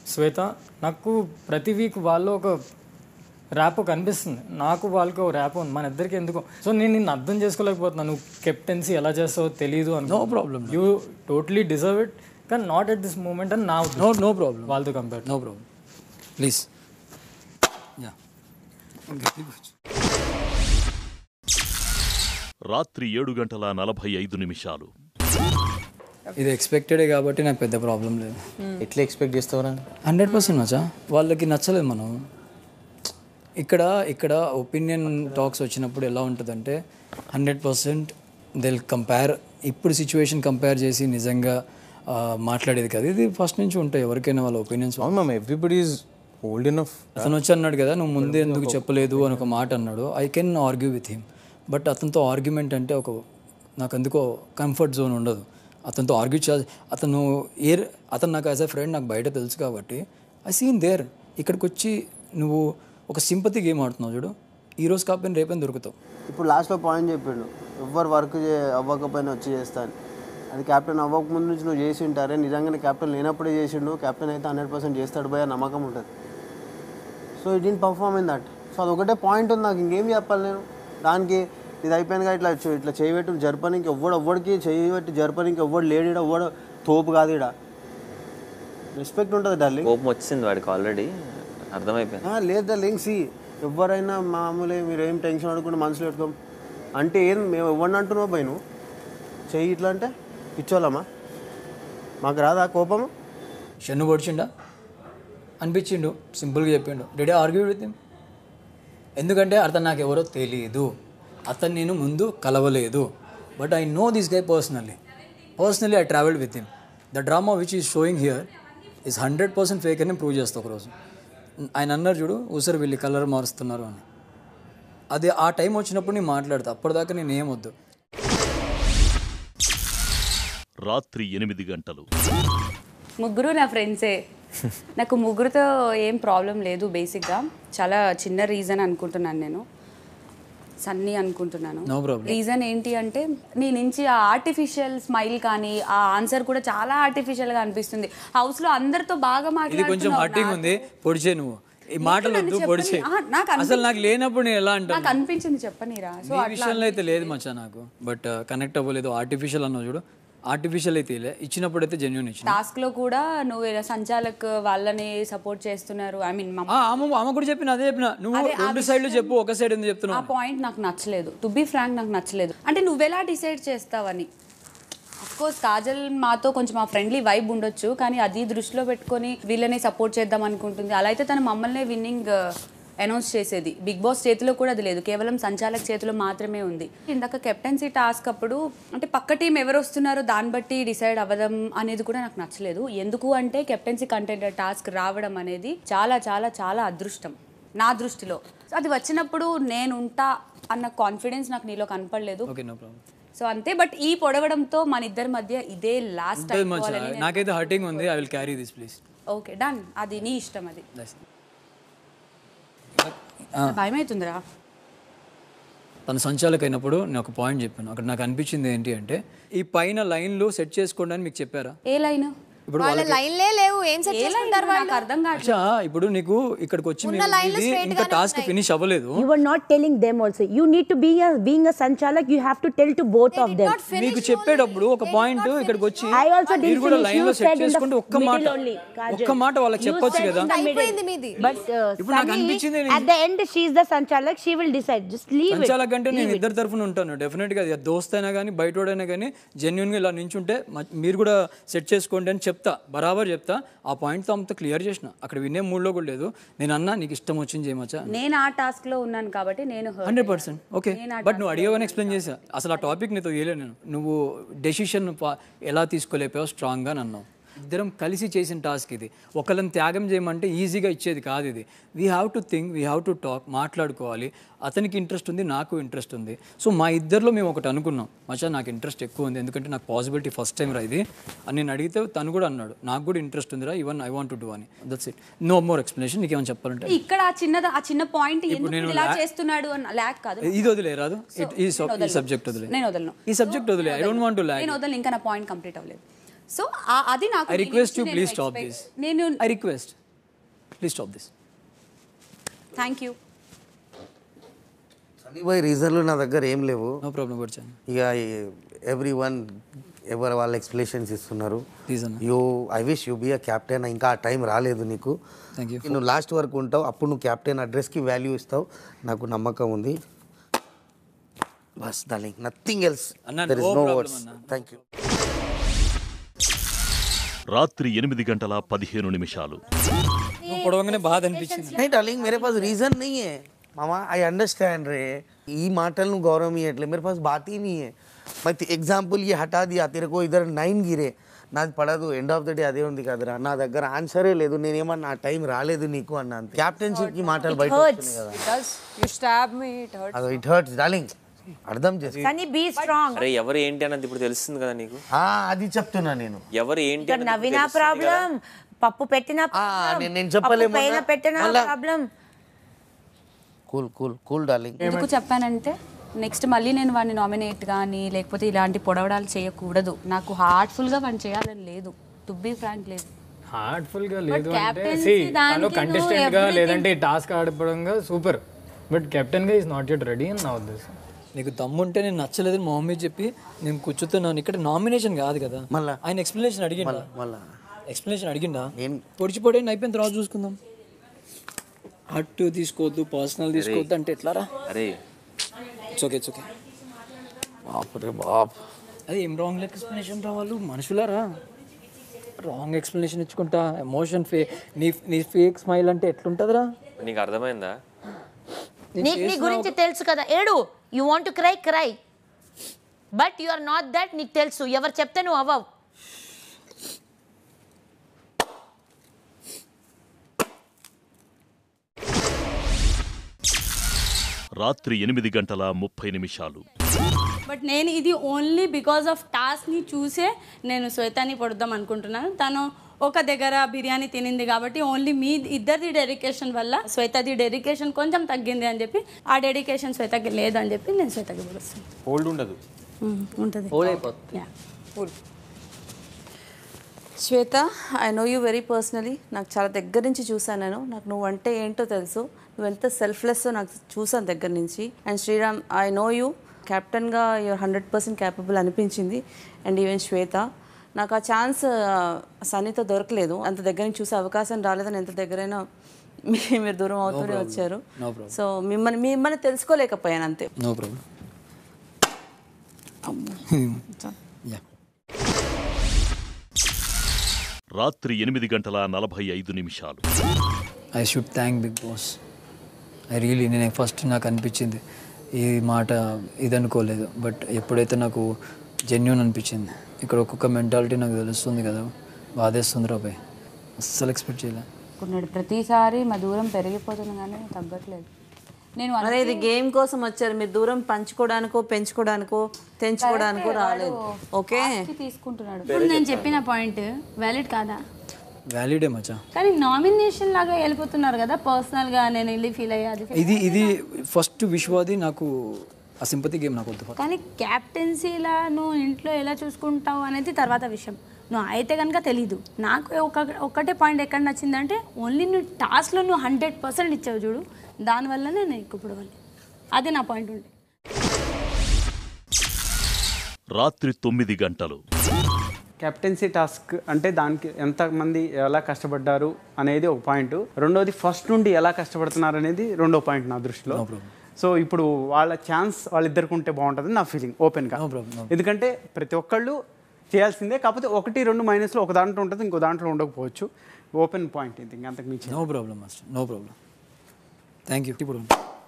శ్వేత నాకు ప్రతి వీక్ వాళ్ళు ఒక ర్యాప్ కనిపిస్తుంది నాకు వాళ్ళకి ఒక ర్యాప్ ఉంది మన ఇద్దరికి ఎందుకు సో నేను నిన్ను అర్థం చేసుకోలేకపోతున్నాను నువ్వు కెప్టెన్సీ ఎలా చేస్తావో తెలియదు అని No problem. You totally deserve it కానీ నాట్ ఎట్ దిస్ మూమెంట్ అని నా నో నో ప్రాబ్లం వాళ్ళతో compare no problem please yeah రాత్రి ఏడు గంటల నలభై ఐదు నిమిషాలు ఇది ఎక్స్పెక్టెడే కాబట్టి నాకు పెద్ద ప్రాబ్లం లేదు ఎట్లా ఎక్స్పెక్ట్ చేస్తావురా హండ్రెడ్ పర్సెంట్ మచ్చా వాళ్ళకి నచ్చలేదు మనం ఇక్కడ ఇక్కడ ఒపీనియన్ టాక్స్ వచ్చినప్పుడు ఎలా ఉంటుందంటే హండ్రెడ్ పర్సెంట్ దిల్ కంపేర్ ఇప్పుడు సిచ్యువేషన్ కంపేర్ చేసి నిజంగా ఆ, మాట్లాడేది కదా ఇది ఫస్ట్ నుంచి ఉంటాయి ఎవరికైనా వాళ్ళ opinions ma'am everybody is old enough అతను వచ్చి అన్నాడు కదా నువ్వు ముందే ఎందుకు చెప్పలేదు అని ఒక మాట అన్నాడు I can argue with him but అతనితో ఆర్గ్యుమెంట్ అంటే ఒక నాకు ఎందుకో కంఫర్ట్ జోన్ ఉండదు అతనితో ఆర్గ్యూ చే అతను ఏ అతను నాకు యాజ్ ఎ ఫ్రెండ్ నాకు బయట తెలుసు కాబట్టి ఐ సీన్ దేర్ ఇక్కడికి వచ్చి నువ్వు ఒక సింపతి గేమ్ ఆడుతున్నావు చూడు ఈ రోజు కాకపోయినా రేపైనా దొరుకుతావు ఇప్పుడు లాస్ట్లో పాయింట్ చెప్పిండు ఎవ్వరు వర్క్ చే అవ్వకపోయినా వచ్చి చేస్తాను అది క్యాప్టెన్ అవ్వక ముందు నుంచి నువ్వు చేసి ఉంటారే నిజంగానే క్యాప్టెన్ లేనప్పుడే చేసిండు క్యాప్టెన్ అయితే హండ్రెడ్ పర్సెంట్ చేస్తాడు పోయే నమ్మకం ఉంటుంది so it in perform in that so అది ఒకటే పాయింట్ ఉంది నాకు ఇంకేం చెప్పాలి నేను దానికి ఇది అయిపోయిందిగా ఇట్లా చే- ఇట్లా చేయబెట్టి జరపనికి ఎవ్వడు ఎవ్వడికి చేయబెట్టి జరపనికి ఎవ్వడు లేడు ఈడ, ఎవ్వడు తోపు కాదు ఇక్కడ రెస్పెక్ట్ ఉంటుంది డార్లింగ్ కోపం వచ్చింది వాడికి ఆల్రెడీ అర్థమైపోయింది ఆ, లేదు డార్లింగ్ సి ఎవరైనా మామూలే మీరు ఏం టెన్షన్ అడగకుండా మనసులో పెట్టుకోం అంటే ఏం మేము ఎవరిని అంటున్నావు పోయి నువ్వు చెయ్యి ఇట్లా అంటే పిచ్చోళ్ళమా మాకు రాదా కోపము షన్ను పొడిచిండా అనిపించిండు సింపుల్గా చెప్పిండు రెడీ ఆర్గ్యూ విత్ హిమ్ ఎందుకంటే అతను నాకు ఎవరో తెలియదు అతను నేను ముందు కలవలేదు but I know this guy personally personally I travelled with him the drama which is showing here is hundred percent fake అని ప్రూవ్ చేస్తా ఒకరోజు ఆయన అన్నారు చూడు ఊసరు వీళ్ళు కలర్ మారుస్తున్నారు అని అది ఆ టైం వచ్చినప్పుడు నేను మాట్లాడతా అప్పటిదాకా నేను ఏమొద్దు రాత్రి ఎనిమిది గంటలు ముగ్గురు నా ఫ్రెండ్సే నాకు ముగ్గురుతో ఏం ప్రాబ్లం లేదు బేసిక్గా చాలా చిన్న రీజన్ అనుకుంటున్నాను నేను సన్నీ అనుకుంటున్నాను No problem. రీజన్ ఏంటి అంటే నీ నుంచి ఆ ఆర్టిఫిషియల్ స్మైల్ కానీ ఆ ఆన్సర్ కూడా చాలా ఆర్టిఫిషియల్గా అనిపిస్తుంది హౌస్లో అందరితో బాగా ఇది కొంచెం మాట్లాడుతున్నావు హట్టింగ్ ఉంది పొడిచే నువ్వు ఈ మాటలు నన్ను వద్దు చెప్పని- పొడిచే ఆ, నాకు అనిపి- అసలు నాకు లేనప్పుడు నేను ఎలా అంటాను నాకు అనిపించింది చెప్పనీరా సో మీ అట్లా విషయంలో అయితే లేదు మచ్చా నాకు బట్ కనెక్ట్ అవ్వలేదు ఆర్టిఫిషియల్ అన్నావు చూడు ఆర్టిఫిషియల్ అయితే లే ఇచ్చినప్పుడు అయితే జెన్యున్ ఇచ్చిన టాస్క్ లో కూడా నువ్వు ఇలా సంచాలక్ వాళ్ళని సపోర్ట్ చేస్తున్నారు ఐ మీన్ ఆ, ఆమె ఆమె కూడా చెప్పిన అదే చెప్పిన నువ్వు అదే, ఆ రెండు సైడ్లు చెప్పు ఒక సైడ్ ఎందుకు ఆ చెప్తున్నావు పాయింట్ నాకు నచ్చలేదు టు బీ ఫ్రాంక్ నాకు నచ్చలేదు అంటే నువ్వెలా డిసైడ్ చేస్తావని కోర్స్ కాజల్ మాతో కొంచెం ఆ ఫ్రెండ్లీ వైబ్ ఉండొచ్చు కానీ అది దృష్టిలో పెట్టుకొని వీళ్ళని సపోర్ట్ చేద్దాం అనుకుంటుంది అలా అయితే తన మమ్మల్ని విన్నింగ్ అనౌన్స్ చేసేది బిగ్ బాస్ చేతిలో కూడా అది లేదు కేవలం సంచాలక్ చేతిలో మాత్రమే ఉంది ఇందాక కెప్టెన్సీ టాస్క్ అప్పుడు అంటే పక్క టీం ఎవరు వస్తున్నారో దాన్ని బట్టి డిసైడ్ అవ్వడం అనేది కూడా నాకు నచ్చలేదు ఎందుకు అంటే కెప్టెన్సీ కంటెండర్ టాస్క్ రావడం అనేది చాలా చాలా చాలా అదృష్టం నా దృష్టిలో సో అది వచ్చినప్పుడు నేను ఉంటా అన్న కాన్ఫిడెన్స్ నాకు నీలో కనపడలేదు ఓకే నో ప్రాబ్లం సో అంతే బట్ ఈ పొడవడంతో మన ఇద్దరి మధ్య ఇదే లాస్ట్ ఉంటుంది మచ్చా నాకైతే హర్టింగ్ ఉంది I will carry this please okay done అది నీ ఇష్టం అది ఆ. భయం అవుతుందిరా తను సంచాలక అయినప్పుడు నేను ఒక పాయింట్ చెప్పాను అక్కడ నాకు అనిపించింది ఏంటి అంటే ఈ పైన లైన్లు సెట్ చేసుకోండి అని మీకు చెప్పారా ఏ లైన్ ఇప్పుడు వాళ్ళ వాళ్ళకి లైన్లే లేవు ఏం సెట్ చేసుకుంటారు వాళ్ళు అర్థం అచ్చా, ఇప్పుడు నీకు ఇక్కడికి వచ్చి ఉన్న మీరు లైన్లు ఇది straight ఇంకా గానే టాస్క్ ఉన్నాయి. ఫినిష్ అవ్వలేదు You were not telling them also. You need to be a being a Sanchalak, you have to tell to both of them. మీకు చెప్పేటప్పుడు ఒక పాయింట్ ఇక్కడికి వచ్చి I also didn't మీరు కూడా finish. లైన్ You లో said సెట్ in the చేసుకుంటే ఒక్క middle మాట only, Kajal. ఒక్క మాట వాళ్ళకి You చెప్పొచ్చు said కదా in the middle. అయిపోయింది మీది But uh, ఇప్పుడు నాకు Sunny, అనిపించింది at the end she is the Sanchalak, she will decide. Just leave it. సంచాలక్ అంటే నేను Leave it. ఇద్దరు తరఫున ఉంటాను డెఫినెట్ గా అది దోస్త్ అయినా కానీ బయటోడైనా కానీ జెన్యున్ గా ఇలా నించుంటే మ- మీరు కూడా సెట్ చేసుకోండి అని చెప్తా బరాబర్ చెప్తా ఆ పాయింట్ తో అంత క్లియర్ చేసిన అక్కడ వినే మూడ్లో కూడా లేదు నేను అన్నా నీకు ఇష్టం వచ్చింది చేయమచ్చా నేను ఆ టాస్క్ లో ఉన్నాను కాబట్టి నేను hurt హండ్రెడ్ పర్సెంట్ ఓకే నేను ఆ బట్ నువ్వు అడిగావని ఎక్స్ప్లెయిన్ చేసా అసలు ఆ టాపిక్ నీతో తెలియలేదు నేను నువ్వు డెసిషన్ ఎలా తీసుకోలేపావు స్ట్రాంగ్గా అన్నావు ఇద్దరం కలిసి చేసిన టాస్క్ ఇది ఒకళ్ళని త్యాగం చేయమంటే ఈజీగా ఇచ్చేది కాదు ఇది we have to think we have to talk మాట్లాడుకోవాలి అతనికి ఇంట్రెస్ట్ ఉంది నాకు ఇంట్రెస్ట్ ఉంది సో మా ఇద్దరిలో మేము ఒకటి అనుకున్నాం మచ్చా నాకు ఇంట్రెస్ట్ ఎక్కువ ఉంది ఎందుకంటే నాకు పాసిబిలిటీ ఫస్ట్ టైం రా ఇది అని నేను అడిగితే తను కూడా అన్నాడు నాకు కూడా ఇంట్రెస్ట్ ఉందిరా even I want to do అని that's it no more explanation నీకు ఏమైనా చెప్పాలంటే ఇక్కడ ఆ చిన్నది ఆ చిన్న పాయింట్ ఎందుకు నేను ఇలా లా- చేస్తున్నాడు అని లాక్ కాదు ఇది వదిలే రాదు So, ఈ సబ్- నేను ఈ సబ్జెక్ట్ వదిలే నేను వదలను ఈ సబ్జెక్ట్ వదిలే I don't want to lag నేను వదలను ఇంకా నా పాయింట్ కంప్లీట్ అవ్వలేదు సో అది నాకు ఐ నీ రిక్వెస్ట్ నుంచి యూ నేను ప్లీజ్ స్టాప్ expect- దిస్ నేను I request please stop this thank you Sunny bye రీజన్లు నా దగ్గర ఏం లేవు నో ప్రాబ్లం వచ్చాను ఇక ఎవ్రీ వన్ ఎవరు వాళ్ళ ఎక్స్ప్లెనేషన్స్ ఇస్తున్నారు Reason. You I wish you be a captain ఇంకా ఆ టైం రాలేదు నీకు Thank you. నువ్వు లాస్ట్ వరకు ఉంటావు అప్పుడు నువ్వు క్యాప్టెన్ అడ్రస్కి వాల్యూ ఇస్తావు నాకు నమ్మకం ఉంది బస్ డార్లింగ్ నథింగ్ ఎల్స్ అన్నా, there is no no problem words అన్నా. థ్యాంక్ యూ రాత్రి ఎనిమిది గంటల పదిహేను నిమిషాలు నువ్వు పొడవగానే బాధ అనిపించింది नहीं डार्लिंग मेरे पास रीजन नहीं है मामा आई अंडरस्टैंड रे ఈ మాటలను గౌరవం ఇవ్వట్లే मेरे पास बात ही नहीं है मैं ఎగ్జాంపుల్ ये हटा दिया तेरे को इधर నైన్ గిరే నాది పడదు ఎండ్ ఆఫ్ ద డే అదే ఉంది కదరా నా దగ్గర ఆన్సరే లేదు నేనేమన్నా ఆ టైం రాలేదు నీకు అన్న అంతే క్యాప్టెన్షిప్ కి మాటలు బయట వస్తున్నాయి కదా It does. You stab me, it hurts. అదో ఇట్ హర్ట్స్ డార్లింగ్ అర్థం చేసి సన్నీ బీ స్ట్రాంగ్ అరే ఎవరు ఏంటి అన్నది ఇప్పుడు తెలుస్తుంది కదా నీకు ఆ, అది చెప్తున్నా నేను ఎవరు ఏంటి ఇక్కడ అన్నది ఇప్పుడు నవ్విన తెలుస్తుంది కదా. ప్రాబ్లం పప్పు పెట్టిన problem, నేను- నేను చెప్పలేమన్నా. పప్పు పైన పెట్టిన మళ్ళా- problem cool cool cool darling ఎందుకు చెప్పానంటే నెక్స్ట్ మళ్ళీ నేను వాడిని నామినేట్ కానీ లేకపోతే ఇలాంటి పొడవడాలు చేయకూడదు నాకు హార్ట్ఫుల్గా వాడిని చేయాలని లేదు టు బీ ఫ్రాంక్ లేదు హార్ట్ఫుల్గా లేదు అంటే captaincy సి దానికి తను నువ్వు కంటెస్టెంట్గా everything- లేదంటే టాస్క్ ఆడపడంగా సూపర్ బట్ కెప్టెన్గా ఈజ్ నాట్ యట్ రెడీ అని నా ఉద్దేశం నీకు దమ్ముంటే నేను నచ్చలేదని మా మమ్మీ చెప్పి నేను కూర్చుతున్నాను ఇక్కడ నామినేషన్ కాదు కదా మళ్ళా ఆయన ఎక్స్ప్లెనేషన్ అడిగిండా మళ్ళా ఎక్స్ప్లెనేషన్ అడిగిండా పొడిచి పొడి అయిపోయిన తర్వాత చూసుకుందాం అటు తీసుకోవద్దు పర్సనల్ తీసుకోవద్దు అంటే ఎట్లారా అరే ఇట్స్ ఓకే ఇట్స్ ఓకే బాపురే బాప్ అది ఏం రాంగ్ ఎక్స్ప్లెనేషన్ రావాలు మనుషులారా రాంగ్ ఎక్స్ప్లెనేషన్ ఇచ్చుకుంటా ఎమోషన్ ఫే నీ నీ ఫేక్ స్మైల్ అంటే ఎట్లుంటుందిరా నీకు అర్థమైందా నీకు నీ గురించి తెలుసు కదా ఏడు you want to cry cry but you are not that నీకు తెలుసు ఎవరు చెప్తే నువ్వు అవ్వవు రాత్రి ఎనిమిది గంటల ముప్పై నిమిషాలు బట్ నేను ఇది ఓన్లీ బికాస్ ఆఫ్ టాస్క్ని చూసే నేను శ్వేతాని పొడుద్దాం అనుకుంటున్నాను తను ఒక దగ్గర బిర్యానీ తినింది కాబట్టి ఓన్లీ మీ ఇద్దరిది డెడికేషన్ వల్ల శ్వేతది డెడికేషన్ కొంచెం తగ్గింది అని చెప్పి ఆ డెడికేషన్ శ్వేతకి లేదని చెప్పి నేను శ్వేతకి పొడుస్తాను హోల్డ్ ఉండదు ఉంటుంది ఓడైపోతుంది Shweta I know you very personally నాకు చాలా దగ్గర నుంచి చూసాను నేను నాకు నువ్వు అంటే ఏంటో తెలుసు నువ్వు ఎంత సెల్ఫ్లెస్ నాకు చూసాను దగ్గర నుంచి and Sriram I know you కెప్టెన్గా యూర్ హండ్రెడ్ పర్సెంట్ క్యాపబుల్ అనిపించింది అండ్ ఈవెన్ శ్వేత నాకు ఆ ఛాన్స్ సన్నీతో దొరకలేదు అంత దగ్గర నుంచి చూసే అవకాశం రాలేదని ఎంత దగ్గరైనా మీ- మీరు దూరం అవుతూనే problem. వచ్చారు No problem. సో మిమ్మల్ని మిమ్మల్ని తెలుసుకోలేకపోయాను అంతే నో ప్రాబ్లం యా రాత్రి ఎనిమిది గంటల నలభై ఐదు నిమిషాలు I should thank Bigg Boss I really నేను ఫస్ట్ నాకు అనిపించింది ఈ మాట ఇది అనుకోలేదు బట్ ఎప్పుడైతే నాకు జెన్యున్ అనిపించింది ఇక్కడ ఒక్కొక్క మెంటాలిటీ నాకు తెలుస్తుంది కదా బాధేస్తుంది రాబాయ్ అస్సలు ఎక్స్పెక్ట్ చేయలే అనుకున్నాడు ప్రతిసారి మా దూరం పెరిగిపోతుంది కానీ తగ్గట్లేదు నేను అరే ఇది గేమ్ కోసం వచ్చారు మీరు దూరం పంచుకోవడానికో పెంచుకోవడానికో తెంచుకోవడానికో రాలేదు ఓకే తీసుకుంటున్నాడు ఇప్పుడు నేను చెప్పిన పాయింట్ వ్యాలిడ్ కాదా వ్యాలిడే మచ్చా కానీ నామినేషన్ లాగా వెళ్ళిపోతున్నారు కదా పర్సనల్ గా నేను వెళ్ళి ఫీల్ అయ్యా అది feel ఇది ఇది ఫస్ట్ విశ్వాది నాకు ఆ సింపతి గేమ్ నాకు వద్దు కానీ క్యాప్టెన్సీలా నువ్వు ఇంట్లో ఎలా చూసుకుంటావు అనేది తర్వాత విషయం నువ్వు అయితే కనుక తెలీదు నాకు ఒక ఒక్కటే పాయింట్ ఎక్కడ నచ్చిందంటే ఓన్లీ నువ్వు టాస్క్లో నువ్వు హండ్రెడ్ పర్సెంట్ ఇచ్చావు చూడు దానివల్లనే నేను ఎక్కువ పొడవాలి అది నా పాయింట్ ఉండే రాత్రి తొమ్మిది గంటలు కెప్టెన్సీ టాస్క్ అంటే దానికి ఎంతమంది ఎలా కష్టపడ్డారు అనేది ఒక పాయింట్ రెండోది ఫస్ట్ నుండి ఎలా కష్టపడుతున్నారు అనేది రెండో పాయింట్ నా దృష్టిలో సో ఇప్పుడు వాళ్ళ ఛాన్స్ వాళ్ళిద్దరికి ఉంటే బాగుంటుంది నా ఫీలింగ్ ఓపెన్గా ఎందుకంటే ప్రతి ఒక్కళ్ళు చేయాల్సిందే కాకపోతే ఒకటి రెండు మైనస్లో ఒక దాంట్లో ఉంటుంది ఇంకో దాంట్లో ఉండకపోవచ్చు ఓపెన్ పాయింట్ ఇది ఇంకా అంతకు మించి no problem master no problem thank you ఇప్పుడు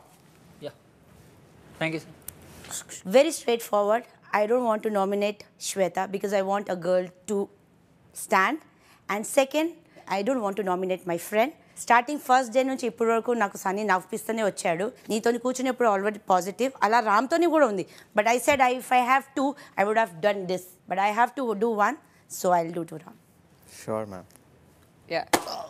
thank you Very straightforward. I don't want to nominate Shweta because I want a girl to stand. And second, I don't want to nominate my friend. Starting first day నుంచి ఇప్పటి వరకు నాకు సన్నీ నవ్విస్తూనే వచ్చాడు నీతో కూర్చున్నప్పుడు ఆల్రెడీ పాజిటివ్ అలా రామ్తోని కూడా ఉంది but I said I if I have to I would have done this but I have to do one so I will do to Ram sure ma'am Yeah.